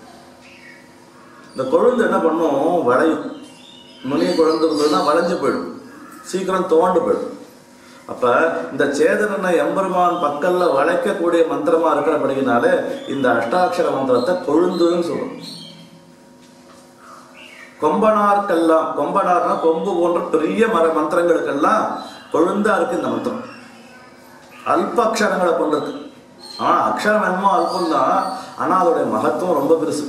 இந்த கொழுந்து என்ன பண்ணும் வளையும் நுனிய கொழுந்து இருந்ததுன்னா வளைஞ்சு போயிடும் சீக்கிரம் தோண்டு போயிடும் அப்ப இந்த சேதனனை எம்பெருமான் பக்கல்ல வளைக்கக்கூடிய மந்திரமா இருக்கிறபடினாலே இந்த அஷ்டாட்சர மந்திரத்தை கொழுந்துன்னு சொல்றோம் கொம்பனார்க்கெல்லாம் கொம்பனார்னா கொம்பு போன்ற பெரிய மர மந்திரங்களுக்கெல்லாம் கொழுந்தா இருக்கு இந்த மந்திரம் அல்ப அக்ஷரங்களை கொண்டது ஆனா அக்ஷரம் என்னமோ அல்பம் தான் ஆனா அதோடைய மகத்துவம் ரொம்ப பெருசு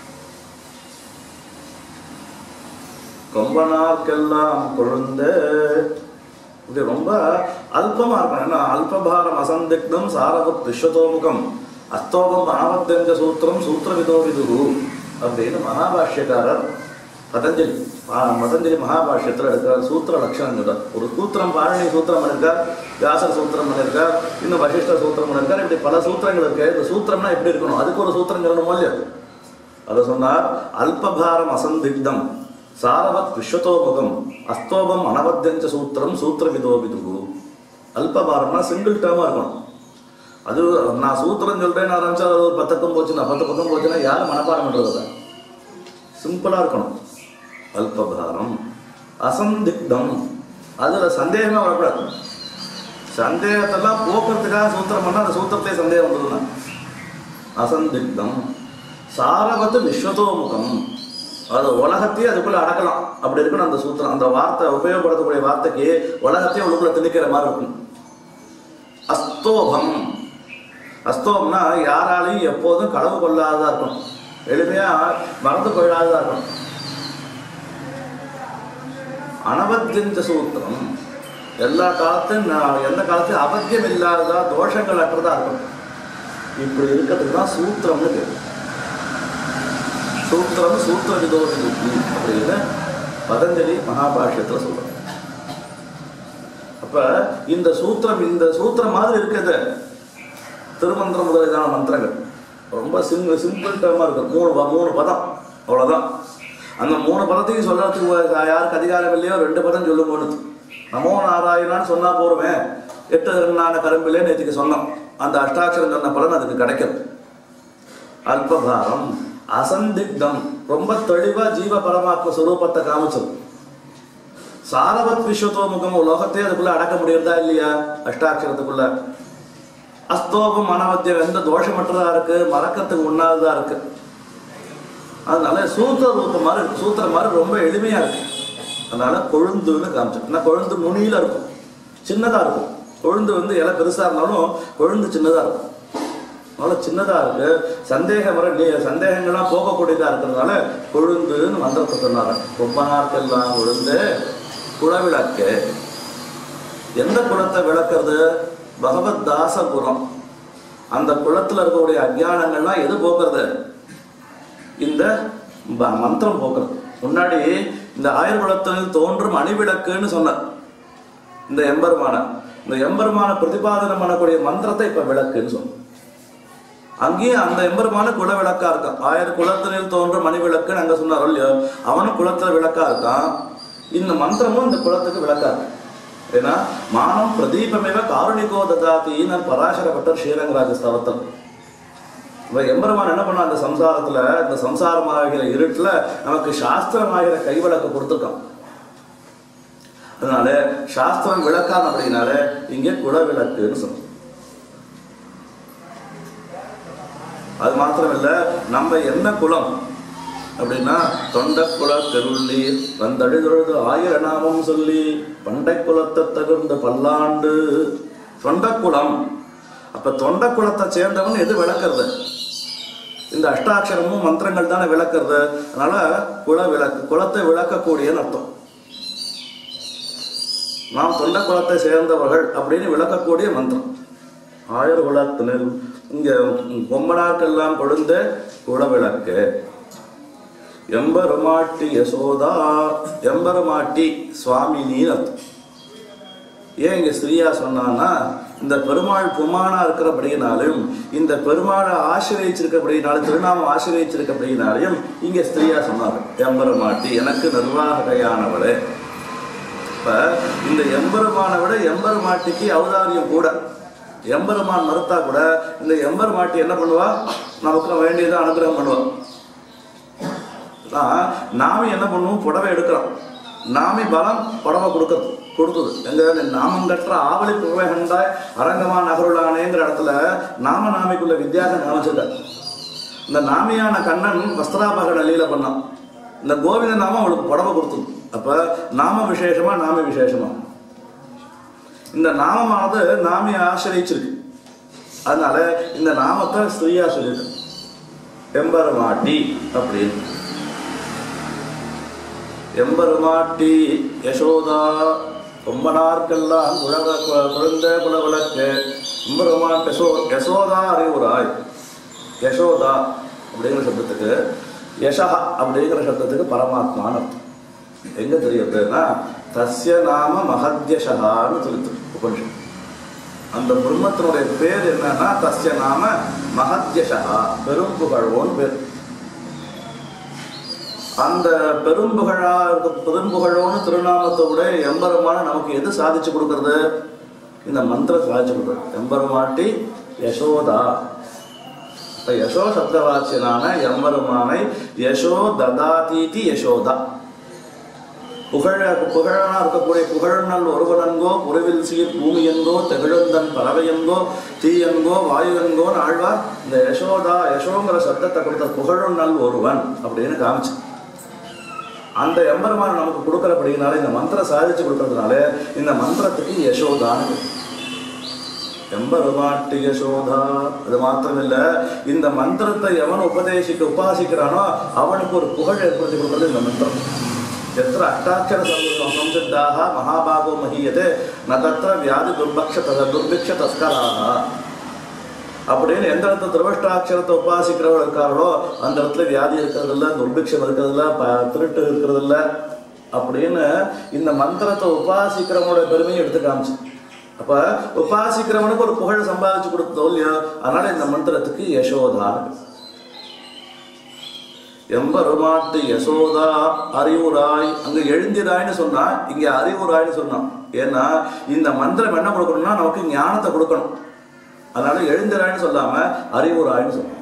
கொம்பனார்க்கெல்லாம் கொழுந்த இது ரொம்ப அல்பமா இருக்கும் ஏன்னா அல்பபாரம் அசந்திக்தம் சாரவத் விஸ்வதோமுகம் அஸ்தோகம் அனவத்தஞ்ச சூத்திரம் சூத்திரவிதோ விதுரு அப்படின்னு மகாபாஷ்யக்காரர் பதஞ்சலி ஆ, பதஞ்சலி மகாபாஷ்யத்தில் எடுக்கிற சூத்திர லட்சணம் ஒரு சூத்திரம் பாரணி சூத்திரம் பண்ணிருக்கார் வியாசர் சூத்திரம் பண்ணிருக்கார் இன்னும் வசிஷ்ட சூத்திரம் பண்ணிருக்கார் இப்படி பல சூத்திரங்கள் இருக்கு இந்த சூத்திரம்னா எப்படி இருக்கணும் அதுக்கு ஒரு சூத்திரம் சொல்லணுமோ இல்லையா அதை சொன்னார் அல்பபாரம் அசந்திக்தம் சாரவத் விஸ்வதோமுகம் அஸ்தோபம் அனவத்தியஞ்ச சூத்திரம் சூத்திரவிதோ விதுகு அல்பபாரம்னா சிங்கிள் டேர்மா இருக்கணும் அது நான் சூத்திரம் சொல்றேன்னு ஆரம்பிச்சா அது ஒரு பத்து பக்கம் போச்சுன்னா பத்து பக்கம் போச்சுன்னா யாரும் மனப்பாடம் பண்றது சிம்பிளா இருக்கணும் அல்பபாரம் அசந்திக்தம் அதுல சந்தேகமே வரக்கூடாது சந்தேகத்தெல்லாம் போக்குறதுக்காக சூத்திரம் பண்ணா அந்த சூத்திரத்திலே சந்தேகம் வந்ததுன்னா அசந்திக்தம் சாரவத்து விஸ்வதோமுகம் அது உலகத்தையே அதுக்குள்ள அடக்கலாம் அப்படி இருக்கணும் அந்த சூத்திரம் அந்த வார்த்தை உபயோகப்படுத்தக்கூடிய வார்த்தைக்கு உலகத்தையே உள்ளுக்குள்ள திணிக்கிற மாதிரி இருக்கும் அஸ்தோபம் அஸ்தோபம்னா யாராலையும் எப்போதும் களவு கொள்ளாததா இருக்கும் எளிமையா மறந்து கொள்ளாததா இருக்கும் அனவத்தியந்த சூத்திரம் எல்லா காலத்தையும் நான் எந்த காலத்தையும் அபத்தியம் இல்லாததா தோஷங்கள் அற்றதா இருக்கும் இப்படி இருக்கிறதுக்கு தான் சூத்திரம்னு பேர் சூத்திரம் சூத்திர விதோதி அப்படின்னு பதஞ்சலி மகாபாஷ்யத்துல சொல்றாங்க அப்ப இந்த சூத்திரம் இந்த சூத்திரம் மாதிரி இருக்குது திருமந்திரம் முதலிதான மந்திரங்கள் ரொம்ப சிம்பிள் சிம்பிள் டேர்மா இருக்கும் மூணு ப- மூணு பதம் அவ்வளவுதான் அந்த மூணு பதத்தையும் சொல்றதுக்கு வ- யாருக்கு அதிகாரம் இல்லையோ ரெண்டு பதம் சொல்லும் போது நமோ நாராயணான்னு சொன்னா போருமே எட்டு நான கரும்பிலே நேற்றுக்கு சொன்னோம் அந்த அஷ்டாட்சரம் சொன்ன பலன் அதுக்கு கிடைக்கும் அல்பபாரம் அசந்திக்தம் ரொம்ப தெளிவா ஜீவ பரமாத்ம சுரூபத்தை காமிச்சது சாரவத் விஸ்வத்தோமுகம் உலகத்தையே அதுக்குள்ள அடக்க முடியுறதா இல்லையா அஷ்டாட்சரத்துக்குள்ள அஸ்தோபம் அனவத்தியம் எந்த தோஷமற்றதா இருக்கு மறக்கத்துக்கு உண்ணாததா இருக்கு அதனால சூத்திர ரூபம் மாதிரி இருக்கு சூத்திரம் மாதிரி ரொம்ப எளிமையா இருக்கு அதனால கொழுந்துன்னு காமிச்சோம் ஏன்னா கொழுந்து நுனியில இருக்கும் சின்னதா இருக்கும் கொழுந்து வந்து இலை பெருசா இருந்தாலும் கொழுந்து சின்னதா இருக்கும் அதனால சின்னதா இருக்கு சந்தேகம் வர நீ சந்தேகங்கள்லாம் போகக்கூடியதா இருக்கிறதுனால கொழுந்துன்னு மந்திரத்தை சொன்னாங்க ரொம்ப நாட்கள்லாம் கொழுந்து குலவிளக்கு எந்த குலத்தை விளக்குறது பகவத் தாசபுரம் அந்த குலத்துல இருக்கக்கூடிய அஜ்ஞானங்கள்லாம் எது போக்குறது இந்த ப- மந்திரம் போக்குறது முன்னாடி இந்த ஆயுர்குலத்தில் தோன்றும் அணிவிளக்குன்னு சொன்னார் இந்த எம்பெருமான இந்த எம்பெருமான பிரதிபாதனம் பண்ணக்கூடிய மந்திரத்தை இப்ப விளக்குன்னு சொன்னோம் அங்கேயும் அந்த எம்பெருமான குல விளக்கா இருக்கான் ஆயிரம் குலத்தினில் தோன்றும் மணி விளக்குன்னு அங்க சொன்னார் இல்லையோ அவனும் குலத்துல விளக்கா இருக்கான் இந்த மந்திரமும் இந்த குலத்துக்கு விளக்கா இருக்கு ஏன்னா மானம் பிரதீபமேவ காருணிகோ ததாத்தின்னு பராசரப்பட்டர் ஸ்ரீரங்கராஜ ஸ்தவத்தில் இப்ப எம்பெருமான் என்ன பண்ண அந்த சம்சாரத்துல இந்த சம்சாரமாகிற இருட்டுல நமக்கு சாஸ்திரமாகிற கைவிளக்கு கொடுத்துருக்கான் அதனால சாஸ்திரம் விளக்கான் அப்படின்னால இங்கே குல விளக்குன்னு சொல்றோம் அது மாத்திரம் இல்ல நம்ம என்ன குலம் அப்படின்னா தொண்ட குல தெருள்ளீர் வந்தழுது ஆயிர நாமம் சொல்லி பண்டை குலத்தை தகுந்த பல்லாண்டு தொண்ட குலம் அப்ப தொண்ட குலத்தை சேர்ந்தவன் எது விளக்குறது இந்த அஷ்டாட்சரமும் மந்திரங்கள் தானே விளக்குறது அதனால குல விளக்கு குலத்தை விளக்கக்கூடியன்னு அர்த்தம் நாம் தொண்ட குலத்தை சேர்ந்தவர்கள் அப்படின்னு விளக்கக்கூடிய மந்திரம் ஆயர் குலத்தினர் இங்க பொம்மனாக்கெல்லாம் கொடுந்த குலவிளக்கு எம்பெருமாட்டி யசோதா எம்பெருமாட்டி சுவாமினின்னு அர்த்தம் ஏன் இங்க ஸ்ரீயா சொன்னான்னா இந்த பெருமாள் புமானா இருக்கிறபடினாலும் இந்த பெருமாளை ஆசிரியச்சிருக்கபடினாலும் திருநாமம் ஆசிரியச்சிருக்கபடினாலையும் இங்க ஸ்திரீயா சொன்னாங்க எம்பெருமாட்டி எனக்கு நிர்வாகையானவளே இப்ப இந்த எம்பெருமானை விட எம்பெருமாட்டிக்கு அவதாரியம் கூட எம்பெருமான் மறுத்தா கூட இந்த எம்பெருமாட்டி என்ன பண்ணுவா நமக்கு வேண்டியதை அனுகிரகம் பண்ணுவா ஆனா, நாம என்ன பண்ணுவோம் புடவை எடுக்கிறோம் நாமே பலம் புடவை கொடுக்கறது கொடுத்தது எங்க நாமம் கற்ற ஆவலி புகழகண்டாய் அரங்கமா நகருளானேங்கிற இடத்துல நாம நாமிக்குள்ள வித்தியாசம் காமிச்சிருக்காரு இந்த நாமியான கண்ணன் வஸ்திராபகர லீல பண்ணான் இந்த கோவிந்த நாமம் அவளுக்கு புடவை கொடுத்தது அப்ப நாம விசேஷமா நாம விசேஷமா இந்த நாமமானது நாமியை ஆசிரியச்சிருக்கு அதனால இந்த நாமத்தை ஸ்திரீயா சொல்லியிருக்கு எம்பெருமாட்டி அப்படின்னு எம்பெருமாட்டி யசோதா ரொம்ப நாட்கெல்லாம் குழவ குழந்தை குலவிளக்கு எம்பெருமான் யசோ யசோதா அறிவுராய் யசோதா அப்படிங்கிற சப்தத்துக்கு யசா அப்படிங்கிற சப்தத்துக்கு பரமாத்மான்னு அர்த்தம் எங்க தெரியுதுன்னா தஸ்ய நாம மகத்யசகான்னு சொல்லுது உபனிஷம் அந்த பிரம்மத்தினுடைய பேர் என்னன்னா தஸ்ய நாம மகத்யசகா பெரும் புகழ்வோன்னு பேர் அந்த பெரும்புகழா இருக்க பெரும்புகழோன்னு திருநாமத்தை விட எம்பெருமான நமக்கு எது சாதிச்சு கொடுக்கறது இந்த மந்திரம் சாதிச்சு கொடுக்குறது எம்பெருமாட்டி யசோதா இப்ப யசோ சப்தவாச்சியனான எம்பெருமானை யசோ ததாதீதி யசோதா புகழ புகழனா இருக்கக்கூடிய புகழ்நல் ஒருவனங்கோ உறவில் சீர் பூமியெங்கோ தெகிழந்தன் பறவையெங்கோ தீயங்கோ வாயுவெங்கோ ஆழ்வார் இந்த யசோதா யசோங்கிற சப்தத்தை கொடுத்த புகழுநல் ஒருவன் அப்படின்னு காமிச்சு அந்த எம்பெருமான் நமக்கு கொடுக்கறபடினால இந்த மந்திரம் சாதிச்சு கொடுக்கறதுனால இந்த மந்திரத்துக்கு யசோதான்னு பேர். எம்பெருமாட்டு யசோதா அது மாத்திரமில்ல இந்த மந்திரத்தை எவன் உபதேசிக்க உபாசிக்கிறானோ அவனுக்கு ஒரு புகழ் ஏற்படுத்தி கொடுக்கறது இந்த மந்திரம் எத்திர அஷ்டாட்சர சம்- சம்சித்தாக மகாபாகோ மகியதே ந தத்திர வியாதி துர்பக்ஷ தத துர்பிக்ஷ தஸ்கராக அப்படின்னு எந்த இடத்துல திருவஷ்டாட்சரத்தை உபாசிக்கிறவங்க இருக்காங்களோ அந்த இடத்துல வியாதி இருக்கிறதில்ல துர்பிக்ஷம் இருக்கிறதில்ல ப- திருட்டு இருக்கிறதில்ல அப்படின்னு இந்த மந்திரத்தை உபாசிக்கிறவனோட பெருமையை எடுத்து காமிச்சு அப்ப உபாசிக்கிறவனுக்கு ஒரு புகழ் சம்பாதிச்சு கொடுத்ததோ இல்லையோ அதனால இந்த மந்திரத்துக்கு யசோதான்னு பேர். எம்பெருமாட்டு யசோதா அறிவுராய் அங்க எழுந்திராய்னு சொன்னா இங்க அறிவுராய்னு சொன்னான் ஏன்னா இந்த மந்திரம் என்ன கொடுக்கணும்னா நமக்கு ஞானத்தை கொடுக்கணும் அதனால எழுந்திராய்னு சொல்லாம அறிவுராய்னு சொன்னான்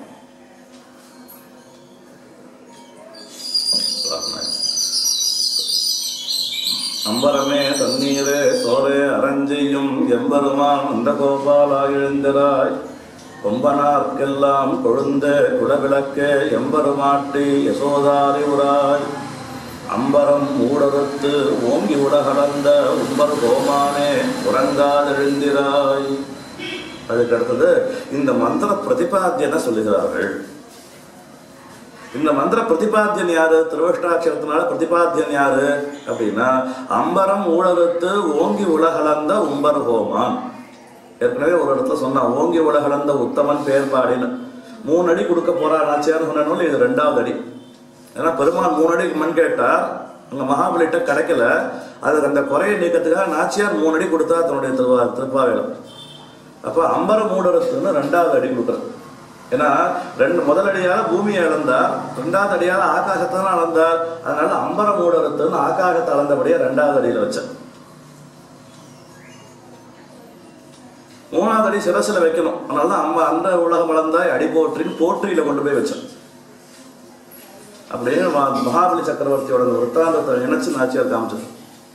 அம்பரமே தண்ணீரே சோரே அரஞ்செய்யும் எம்பெருமான் அந்த கோபாலா எழுந்திராய் கொம்பனார்க்கெல்லாம் கொழுந்த குடவிளக்கே எம்பெருமாட்டி யசோதாரி உராய் அம்பரம் மூடறுத்து ஓங்கி உலகளந்த உம்பர் கோமானே உறங்காதெழுந்திராய் அதுக்கு அடுத்தது இந்த மந்திர பிரதிபாத்தியன சொல்லுகிறார்கள் இந்த மந்திர பிரதிபாத்தியன் யாரு திருவஷ்டாட்சரத்தினால பிரதிபாத்தியன் யாரு அப்படின்னா அம்பரம் ஊழலுத்து ஓங்கி உலகளந்த உம்பர் ஹோமான் ஏற்கனவே ஒரு இடத்துல சொன்னான் ஓங்கி உலகளந்த உத்தமன் பேர் பாடின்னு மூணு அடி கொடுக்க போறான் நாச்சியார் சொன்ன நூல் இது ரெண்டாவது அடி ஏன்னா பெருமான் மூணு அடிக்கு மண் கேட்டார் அங்க மகாபலிட்ட கிடைக்கல அதுக்கு அந்த குறையை நீக்கத்துக்காக நாச்சியார் மூணு அடி கொடுத்தா தன்னுடைய திருவா திருப்பாவேலம் அப்ப அம்பர மூடரத்துன்னு ரெண்டாவது அடி கொடுக்குறது ஏன்னா ரெண்டு முதல் அடியால பூமியை இழந்தார் ரெண்டாவது அடியால ஆகாசத்தை தான் அளந்தார் அதனால அம்பர மூடரத்துன்னு ஆகாசத்தை அளந்தபடியே ரெண்டாவது அடியில வச்சார் மூணாவது அடி சிரசுல வைக்கணும் அதனால தான் அம்ப அந்த உலகம் வளர்ந்தாய் அடி போற்றின்னு போற்றியில கொண்டு போய் வச்சான் அப்படின்னு மகா- மகாபலி சக்கரவர்த்தியோட அந்த விற்த்தாந்தத்தை நினைச்சு நாச்சியார் காமிச்சது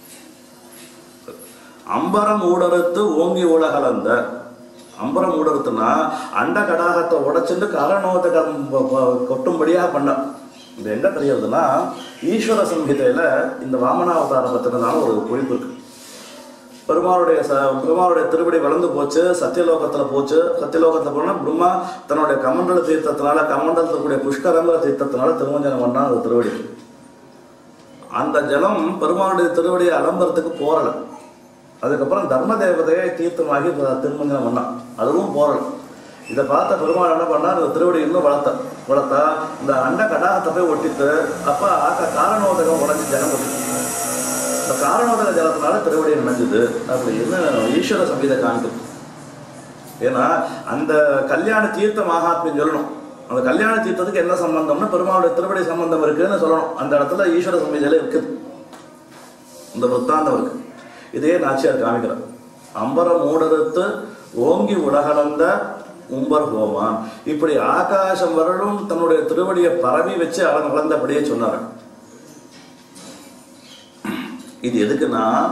அம்பரம் ஊடறுத்து ஓங்கி உலகளந்த அம்பரம் ஊடறுத்துனா அண்ட கடாகத்தை உடைச்சிட்டு கரணோத்தை கம்- ப- ப- கொட்டும்படியாக பண்ணான் இது எங்க தெரியறதுன்னா ஈஸ்வர சம்ஹிதையில இந்த வாமனாவதாரம் பத்தினதான ஒரு குறிப்பு இருக்கு பெருமாளுடைய ச பெருமாளுடைய திருவடி வளர்ந்து போச்சு சத்தியலோகத்துல போச்சு சத்தியலோகத்துல போனா பிரம்மா தன்னுடைய கமண்டல தீர்த்தத்தினால கமண்டலத்தில் கூடிய புஷ்கரங்கிற தீர்த்தத்தினால திருமஞ்சனம் பண்ணா அந்த திருவடி அந்த ஜலம் பெருமாளுடைய திருவடியை அலம்பரத்துக்கு போறல அதுக்கப்புறம் தர்ம தேவதையை தீர்த்தமாகி ப- திருமஞ்சனம் பண்ணான் அதுவும் போறல இதை பார்த்த பெருமாள் என்ன பண்ணா அந்த திருவடி இன்னும் வளர்த்த வளர்த்தா இந்த அண்ட கடாகத்தை போய் ஒட்டிட்டு அப்ப ஆக்க காரணோதகம் உடஞ்சி ஜலம் ஒட்டிட்டு இந்த காரணோதக ஜலத்தினால திருவடி நினைஞ்சது அப்படின்னு ஈஸ்வர சங்கீத காண்பிக்கும் ஏன்னா அந்த கல்யாண தீர்த்த மகாத்மியம் சொல்லணும் அந்த கல்யாண தீர்த்தத்துக்கு என்ன சம்பந்தம்னா பெருமாளுடைய திருவடி சம்பந்தம் இருக்குன்னு சொல்லணும் அந்த இடத்துல ஈஸ்வர சங்கீதையில இருக்குது இந்த விற்த்தாந்தம் இருக்கு இதே நாச்சியார் காமிக்கிறார் அம்பரம் மூடறுத்து ஓங்கி உலகளந்த உம்பர் ஹோமான் இப்படி ஆகாசம் வரலும் தன்னுடைய திருவடியை பரவி வச்சு அவன் வளர்ந்தபடியே சொன்னார் இது எதுக்குன்னா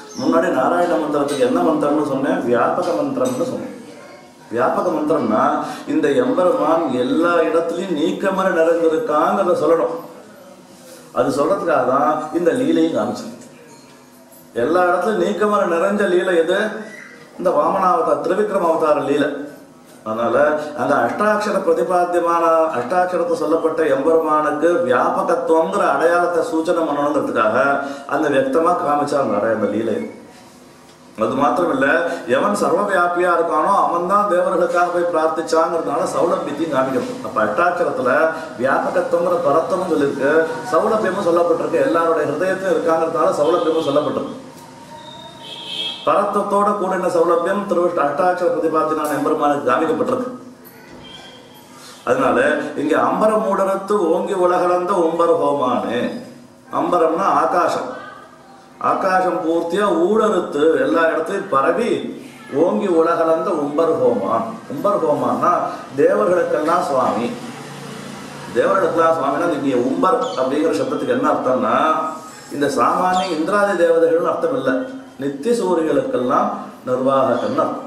முன்னாடி நாராயண மந்திரத்துக்கு என்ன மந்திரம்னு சொன்னேன் வியாபக மந்திரம்னு சொன்னேன் வியாபக மந்திரம்னா இந்த எம்பெருமான் எல்லா இடத்துலையும் நீக்கமர நிறைந்திருக்காங்கிறத சொல்லணும் அது சொல்றதுக்காக தான் இந்த லீலையும் காமிச்சேன் எல்லா இடத்துலையும் நீக்கமர நிறைஞ்ச லீலை எது இந்த வாமனாவதார திரிவிக்ரம அவதார லீலை அதனால அந்த அஷ்டாட்சர பிரதிபாத்தியமான அஷ்டாட்சரத்தை சொல்லப்பட்ட எம்பெருமானுக்கு வியாபகத்துவங்கிற அடையாளத்தை சூச்சனை பண்ணணுங்கிறதுக்காக அந்த வியக்தமா காமிச்சாங்க நிறைய அந்த லீலை அது மாத்திரம் இல்ல எவன் சர்வ வியாபியா இருக்கானோ அவன் தான் தேவர்களுக்காக போய் பிரார்த்திச்சாங்கிறதுனால சௌலபியத்தையும் காமிக்கணும் அப்ப அட்டாட்சரத்துல வியாபகத்துவங்கிற பரத்தமும் சொல்லியிருக்கு சௌலபியமும் சொல்லப்பட்டிருக்கு எல்லாருடைய ஹிருதயத்தையும் இருக்காங்கிறதுனால சௌலபியமும் சொல்லப்பட்டிருக்கு பரத்தத்தோட கூடின சௌலபியம் திரு அஷ்டாட்சர பிரதிபாத்தினான எம்பெருமானுக்கு காமிக்கப்பட்டிருக்கு அதனால இங்க அம்பர மூடரத்து ஓங்கி உலகளந்த உம்பர் ஹோமானு அம்பரம்னா ஆகாசம் ஆகாசம் பூர்த்தியா ஊடறுத்து எல்லா இடத்துலையும் பரவி ஓங்கி உலகளந்த உம்பர் ஹோமான் உம்பர் ஹோமான்னா தேவர்களுக்கெல்லாம் சுவாமி தேவர்களுக்கெல்லாம் சுவாமினா இங்க உம்பர் அப்படிங்கிற சப்தத்துக்கு என்ன அர்த்தம்னா இந்த சாமானிய இந்திராதி தேவதைகள்னு அர்த்தம் இல்லை நித்திய சூரியர்களுக்கெல்லாம் நிர்வாகம்னு அர்த்தம்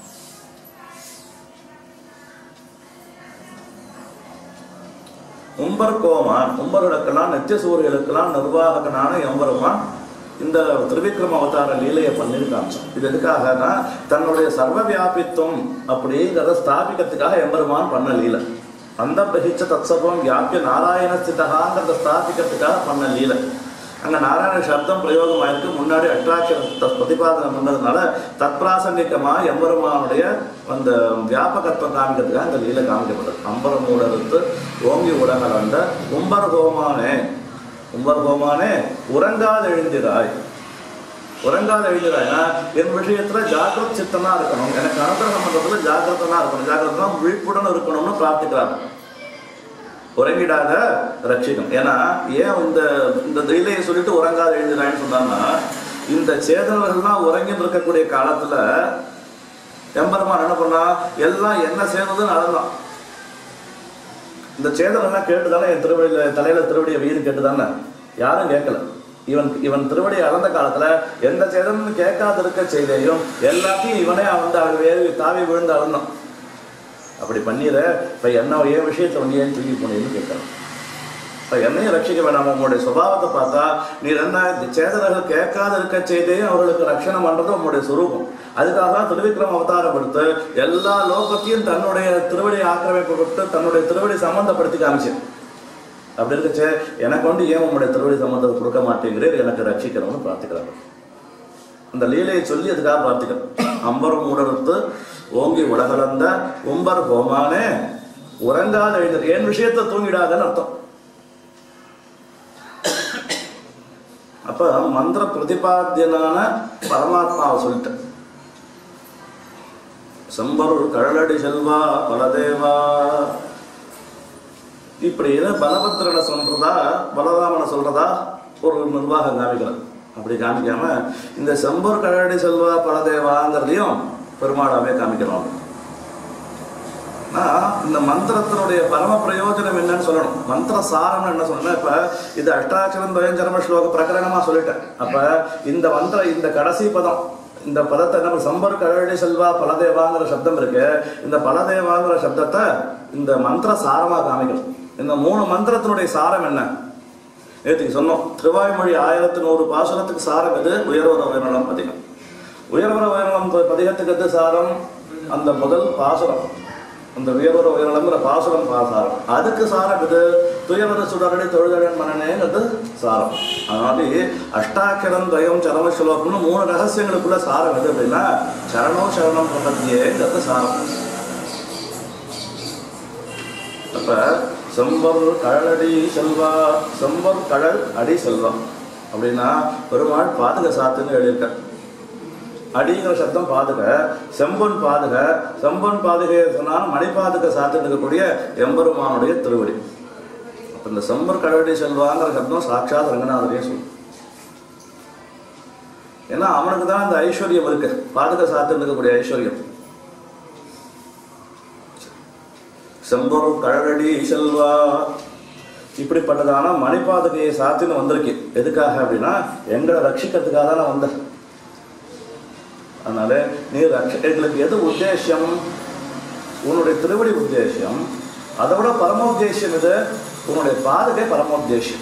உம்பர் கோமான் உம்பர்களுக்கெல்லாம் நித்திய சூரியர்களுக்கெல்லாம் நிர்வாககனான எம்பெருமான் இந்த திரிவிக்ரம அவதார லீலையை பண்ணி காமிச்சான் இது எதுக்காகனா தன்னுடைய சர்வ வியாபித்துவம் அப்படிங்கிறத ஸ்தாபிக்கிறதுக்காக எம்பெருமான் பண்ண லீலை அந்த பிரகிச்ச தத்சபம் வியாபிய நாராயண ஸ்திதகாங்கிறத ஸ்தாபிக்கிறதுக்காக பண்ண லீலை அங்க நாராயண சப்தம் பிரயோகம் ஆயிருக்கு முன்னாடி அட்ராக்ஷன் பிரதிபாதனம் பண்ணதுனால தற்பிராசங்கிகமா எம்பெருமானுடைய அந்த வியாபகத்துவம் காமிக்கிறதுக்காக இந்த லீலை காமிக்கப்பட்டது அம்பரம் ஊடறுத்து ஓங்கி உடகலந்த உம்பர் கோமானே உம்பர் கோமானே உறங்காத எழுந்திராய் உறங்காத எழுந்திராய்னா என் விஷயத்துல ஜாக்கிரத சித்தமா இருக்கணும் எனக்கு அனுகிரகம் பண்றதுல ஜாக்கிரதனா இருக்கணும் ஜாக்கிரதா விழிப்புடன் இருக்கணும்னு பிரார்த்திக்கிறாங்க உறங்கிடாத ரட்சிக்கும் ஏன்னா ஏன் இந்த இந்த லீலையை சொல்லிட்டு உறங்காத எழுதினான்னு சொன்னாங்கன்னா இந்த சேதனர்கள்லாம் உறங்கின்னு இருக்கக்கூடிய காலத்துல எம்பெருமான் என்ன பண்ணா எல்லாம் என்ன சேர்ந்ததுன்னு நடந்தான் இந்த சேதனெல்லாம் கேட்டுதானே என் திருவடியில தலையில திருவடியை வீடு கேட்டுதானே யாரும் கேட்கல இவன் இவன் திருவடியை அளந்த காலத்துல எந்த சேதனும் கேட்காது இருக்க செய்தியும் எல்லாத்தையும் இவனே வந்து அவன் வேறு தாவி விழுந்து அளந்தான் அப்படி பண்ணிடுற இப்போ என்ன என் விஷயத்தை வந்து ஏன் தூக்கி போனேன்னு கேட்கறான் இப்போ என்னையும் ரட்சிக்க வேணாம் உங்களுடைய சுபாவத்தை பார்த்தா நீ என்ன சேதனர்கள் கேட்காத இருக்க செய்தையும் அவர்களுக்கு ரட்சணம் பண்றது உங்களுடைய சுரூபம் அதுக்காக தான் திருவிக்ரம் அவதாரம் எடுத்து எல்லா லோகத்தையும் தன்னுடைய திருவடி ஆக்கிரமிப்பு தன்னுடைய திருவடி சம்பந்தப்படுத்தி காமிச்சேன் அப்படி இருக்கச்சே எனக்கு வந்து ஏன் உங்களுடைய திருவடி சம்பந்தத்தை கொடுக்க மாட்டேங்கிறீர் எனக்கு ரட்சிக்கணும்னு பிரார்த்திக்கிறாங்க அந்த லீலையை சொல்லி அதுக்காக பிரார்த்திக்கணும் அம்பரம் உடறுத்து ஓங்கி உலகளந்த உம்பர் ஹோமானே உறங்காத எழுந்தது என் விஷயத்தை தூங்கிடாதன்னு அர்த்தம் அப்ப மந்திர பிரதிபாத்தியனான பரமாத்மாவை சொல்லிட்டேன் செம்பருள் கழலடி செல்வா பலதேவா இப்படின்னு பலபத்திரனை சொல்றதா பலராமனை சொல்றதா ஒரு நிர்வாகம் காமிக்கிறது அப்படி காமிக்காம இந்த செம்பூர் கழடி செல்வா பலதேவாங்கிறதையும் பெருமாளாவே காமிக்கிறோம் நான் இந்த மந்திரத்தினுடைய பரம பிரயோஜனம் என்னன்னு சொல்லணும் மந்திர சாரம்னு என்ன சொன்னேன் இப்ப இது அஷ்டாட்சரம் துவயம் சரம ஸ்லோக பிரகரணமா சொல்லிட்டேன் அப்ப இந்த மந்திர இந்த கடைசி பதம் இந்த பதத்தை என்ன சம்பர் கழடி செல்வா பலதேவாங்கிற சப்தம் இருக்கு இந்த பலதேவாங்கிற சப்தத்தை இந்த மந்திர சாரமா காமிக்கணும் இந்த மூணு மந்திரத்தினுடைய சாரம் என்ன நேற்றுக்கு சொன்னோம் திருவாய்மொழி ஆயிரத்தி நூறு பாசுரத்துக்கு சாரம் எது உயர்வர உயர்நலம் பதிகம் உயர்வர உயர்நலம் பதிகத்துக்கு எது சாரம் அந்த முதல் பாசுரம் அந்த உயர்வர உயர்நலம்ங்கிற பாசுரம் பாசாரம் அதுக்கு சாரம் இது துயவர சுடரடி தொழுதழன் மனநேங்கிறது சாரம் அதனால அஷ்டாட்சரம் துவயம் சரம ஸ்லோகம்னு மூணு ரகசியங்களுக்குள்ள சாரம் எது அப்படின்னா சரணோ சரணம் பிரபத்தியேங்கிறது சாரம் அப்ப செம்பர் கழலடி செல்வா செம்பர் கடல் அடி செல்வம் அப்படின்னா பெருமாள் பாதுக சாத்துன்னு எழுதியிருக்க அடிங்கிற சப்தம் பாதுக செம்பன் பாதுக செம்பன் பாதுகை சொன்னால் மணிப்பாதுக சாத்துன்னு இருக்கக்கூடிய எம்பெருமானுடைய திருவடி அப்ப இந்த செம்பர் கடலடி செல்வாங்கிற சப்தம் சாட்சாத் ரங்கநாதரே சொல்லும் ஏன்னா அவனுக்கு தான் இந்த ஐஸ்வர்யம் இருக்கு பாதுக சாத்துன்னு இருக்கக்கூடிய ஐஸ்வர்யம் செம்பொரு கழகடி செல்வா இப்படிப்பட்டதான மணிப்பாதுகையை சாத்தின்னு வந்திருக்கு எதுக்காக அப்படின்னா எங்களை ரட்சிக்கிறதுக்காக தான் நான் வந்தேன் அதனால நீ ரக்ஷ எங்களுக்கு எது உத்தேசம் உன்னுடைய திருவடி உத்தேசம் அதை விட பரமோத்தேசம் இது உன்னுடைய பாதுகை பரமோத்தேசம்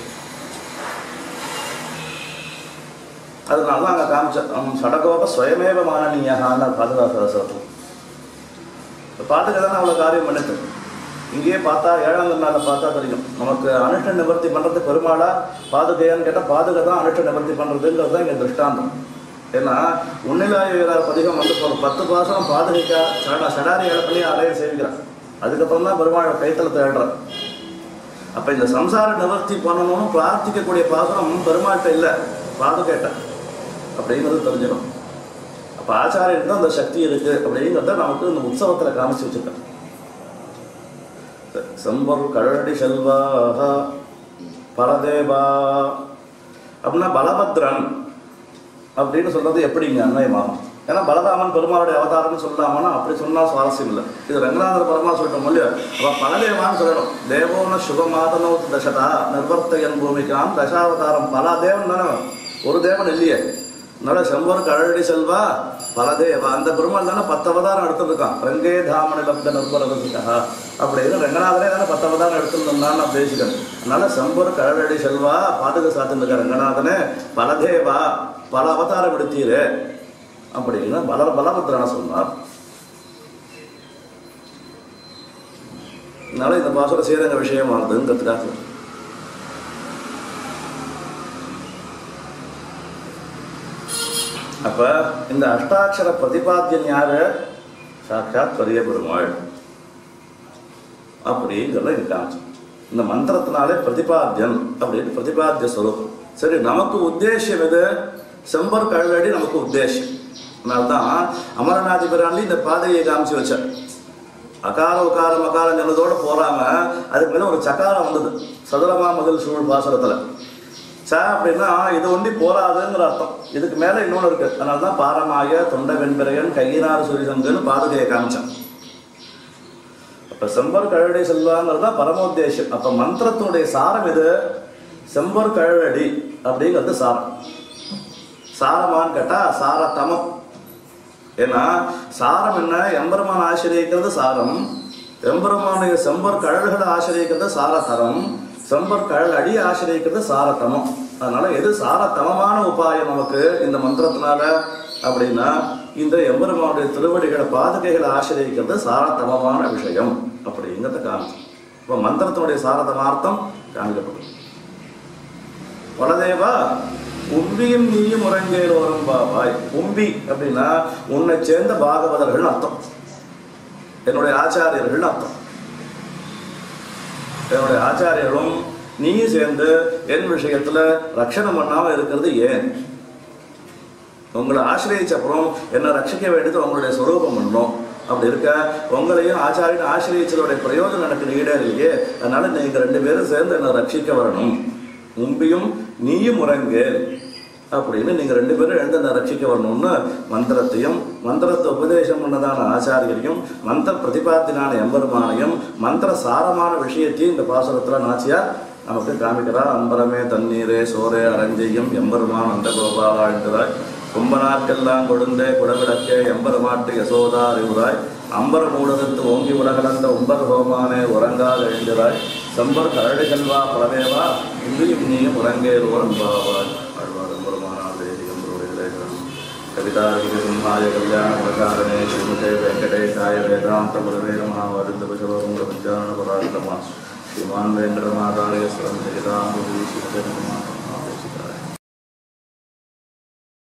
அதனால தான் அங்கே காமிச்ச சடகோப ஸ்வயமேவ மானனீயகான்னு பாதுகாக்கிற சிறப்பு பாட்டுக்கு தானே அவ்வளோ காரியம் பண்ணிட்டு இங்கேயே பார்த்தா ஏழாம் நாளில் பார்த்தா தெரியும் நமக்கு அனுஷ்ட நிவர்த்தி பண்ணுறது பெருமாளா பாதுகையான்னு கேட்டால் பாதுகை தான் அனுஷ்ட நிவர்த்தி பண்ணுறதுங்கிறது தான் இங்கே திருஷ்டாந்தம் ஏன்னா உன்னிலாய பதிகம் வந்து ஒரு பத்து பாசனம் பாதுகைக்கா சடா சடாரி இடத்துலயே அலைய சேவிக்கிறான் அதுக்கப்புறம் தான் பெருமாளை கைத்தல தேடுறான் அப்போ இந்த சம்சார நிவர்த்தி பண்ணணும்னு பிரார்த்திக்கக்கூடிய பாசனம் பெருமாள்கிட்ட இல்லை பாதுகேட்ட அப்படிங்கிறது தெரிஞ்சிடும் அப்போ ஆச்சாரியருக்கு தான் அந்த சக்தி இருக்கு அப்படிங்கிறத நமக்கு இந்த உற்சவத்தில் காமிச்சு வச்சிருக்கேன் செம்பர் கழடி செல்வாக பரதேவா அப்படின்னா பலபத்ரன் அப்படின்னு சொல்றது எப்படிங்க அன்வயமாகும் ஏன்னா பலராமன் பெருமாளுடைய அவதாரம்னு சொல்லாமன்னா அப்படி சொன்னா சுவாரஸ்யம் இல்லை இது ரங்கநாதர பரமா சொல்லிட்டோம் இல்லையா அப்ப பலதேவான்னு சொல்லணும் தேவோன சுகமாதனோ தசதா நிர்வர்த்தகன் பூமிக்காம் தசாவதாரம் பல தேவன் தானே ஒரு தேவன் இல்லையே அதனால செம்பர் கழடி செல்வா பலதேவா அந்த பெருமாள் தானே பத்து அவதாரம் எடுத்திருக்கான் ரங்கே தாமணி லப்த நிர்பரதா அப்படின்னு ரங்கநாதரே தானே பத்து அவதாரம் எடுத்திருந்தான் நான் பேசிக்கிறேன் அதனால செம்பர் கழடி செல்வா பாதுகா சாத்திருக்க ரங்கநாதனே பலதேவா பல அவதாரம் எடுத்தீரு அப்படின்னு பல பலபத்ரன சொன்னார் அதனால இந்த பாசுர ஸ்ரீரங்க விஷயமானதுங்கிறதுக்காக அப்ப இந்த அஷ்டாட்சர பிரதிபாத்தியன் யாரு சாட்சாத் பெரிய பெருமாள் அப்படிங்கிறத இது காமிச்சு இந்த மந்திரத்தினாலே பிரதிபாத்தியன் அப்படின்னு பிரதிபாத்திய ஸ்வரூபம் சரி நமக்கு உத்தேசம் எது செம்பர் கழடி நமக்கு உத்தேசம் அதனால்தான் அமரநாதி பிரான்லி இந்த பாதையை காமிச்சு வச்சார் அகார உகாரம் அகாரம் சொன்னதோட போறாம அதுக்கு மேல ஒரு சக்காரம் வந்தது சதுரமா முதல் சூழ் பாசுரத்துல ச அப்படின்னா இது ஒண்டி போராதுங்கிற அர்த்தம் இதுக்கு மேல இன்னொன்று இருக்கு அதனால தான் பாரமாய தொண்டை வெண்பிரையன் கையினார் சுரிசங்கன்னு பாதுகையை காமிச்சான் அப்ப செம்பர் கழடி செல்வாங்கிறது தான் பரமோத்தேசம் அப்ப மந்திரத்தினுடைய சாரம் இது செம்பர் கழடி அப்படிங்கிறது சாரம் சாரமான்னு கேட்டா சாரத்தமம் ஏன்னா சாரம் என்ன எம்பெருமான் ஆசிரியக்கிறது சாரம் எம்பெருமானுடைய செம்பர் கழல்களை ஆசிரியக்கிறது சாரத்தரம் செம்பர் கழல் அடி ஆசிரியக்கிறது சாரத்தமம் அதனால எது சாரத்தமமான உபாயம் நமக்கு இந்த மந்திரத்தினால அப்படின்னா இந்த எம்பெருமானுடைய திருவடிகளை பாதுகைகளை ஆசிரியக்கிறது சாரத்தமமான விஷயம் அப்படிங்கிறத காமிச்சு இப்போ மந்திரத்தினுடைய சாரதமார்த்தம் காமிக்கப்படும் வலதேவா உம்பியும் நீயும் உறங்கேரோரும் பாவாய் உம்பி அப்படின்னா உன்னை சேர்ந்த பாகவதர்கள் அர்த்தம் என்னுடைய ஆச்சாரியர்கள் அர்த்தம் என்னுடைய ஆச்சாரியர்களும் நீயும் சேர்ந்து என் விஷயத்துல ரட்சணம் பண்ணாம இருக்கிறது ஏன் உங்களை ஆசிரியச்ச அப்புறம் என்னை ரட்சிக்க வேண்டியது உங்களுடைய ஸ்வரூபம் பண்ணணும் அப்படி இருக்க உங்களையும் ஆச்சாரியன் ஆசிரியச்சலுடைய பிரயோஜனம் எனக்கு ஈடேறலையே அதனால நீங்க ரெண்டு பேரும் சேர்ந்து என்னை ரட்சிக்க வரணும் மும்பியும் நீயும் உறங்கு அப்படின்னு நீங்க ரெண்டு பேரும் எழுந்து என்னை ரட்சிக்க வரணும்னு மந்திரத்தையும் மந்திரத்தை உபதேசம் பண்ணதான ஆச்சாரியரையும் மந்திர பிரதிபாத்தினான எம்பெருமானையும் மந்திர சாரமான விஷயத்தையும் இந்த பாசுரத்துல நாச்சியார் நமக்கு காமிக்கிறார் அம்பரமே தண்ணீரே சோரே அரஞ்செய்யும் எம்பெருமான் அந்த கோபாலா என்கிறாய் கும்பனார்க்கெல்லாம் கொடுந்தே குடவிளக்கே எம்பெருமாட்டு யசோதா அறிவுராய் அம்பர மூடதத்து ஓங்கி உலகளந்த உம்பர் ஹோமானே உறங்காத எழுகிறாய் செம்பர் கரடு செல்வா பலவேவா இன்றியும் நீயும் உறங்கேறுவோர் பாவாய் ஆழ்வார் எம்பெருமானார் தேசிகம் கவிதாரிக சிம்ஹாய கல்யாண பிரகாரணே ஸ்ரீமதே வெங்கடேஷாய வேதாந்த குருவே நம வருந்த பசவம் பிரபஞ்சான பராக்கிரமா ஸ்ரீமான் வெங்கடமாதாரிய ஸ்வரம் ஜெகதாம்பு ஸ்ரீமதே நம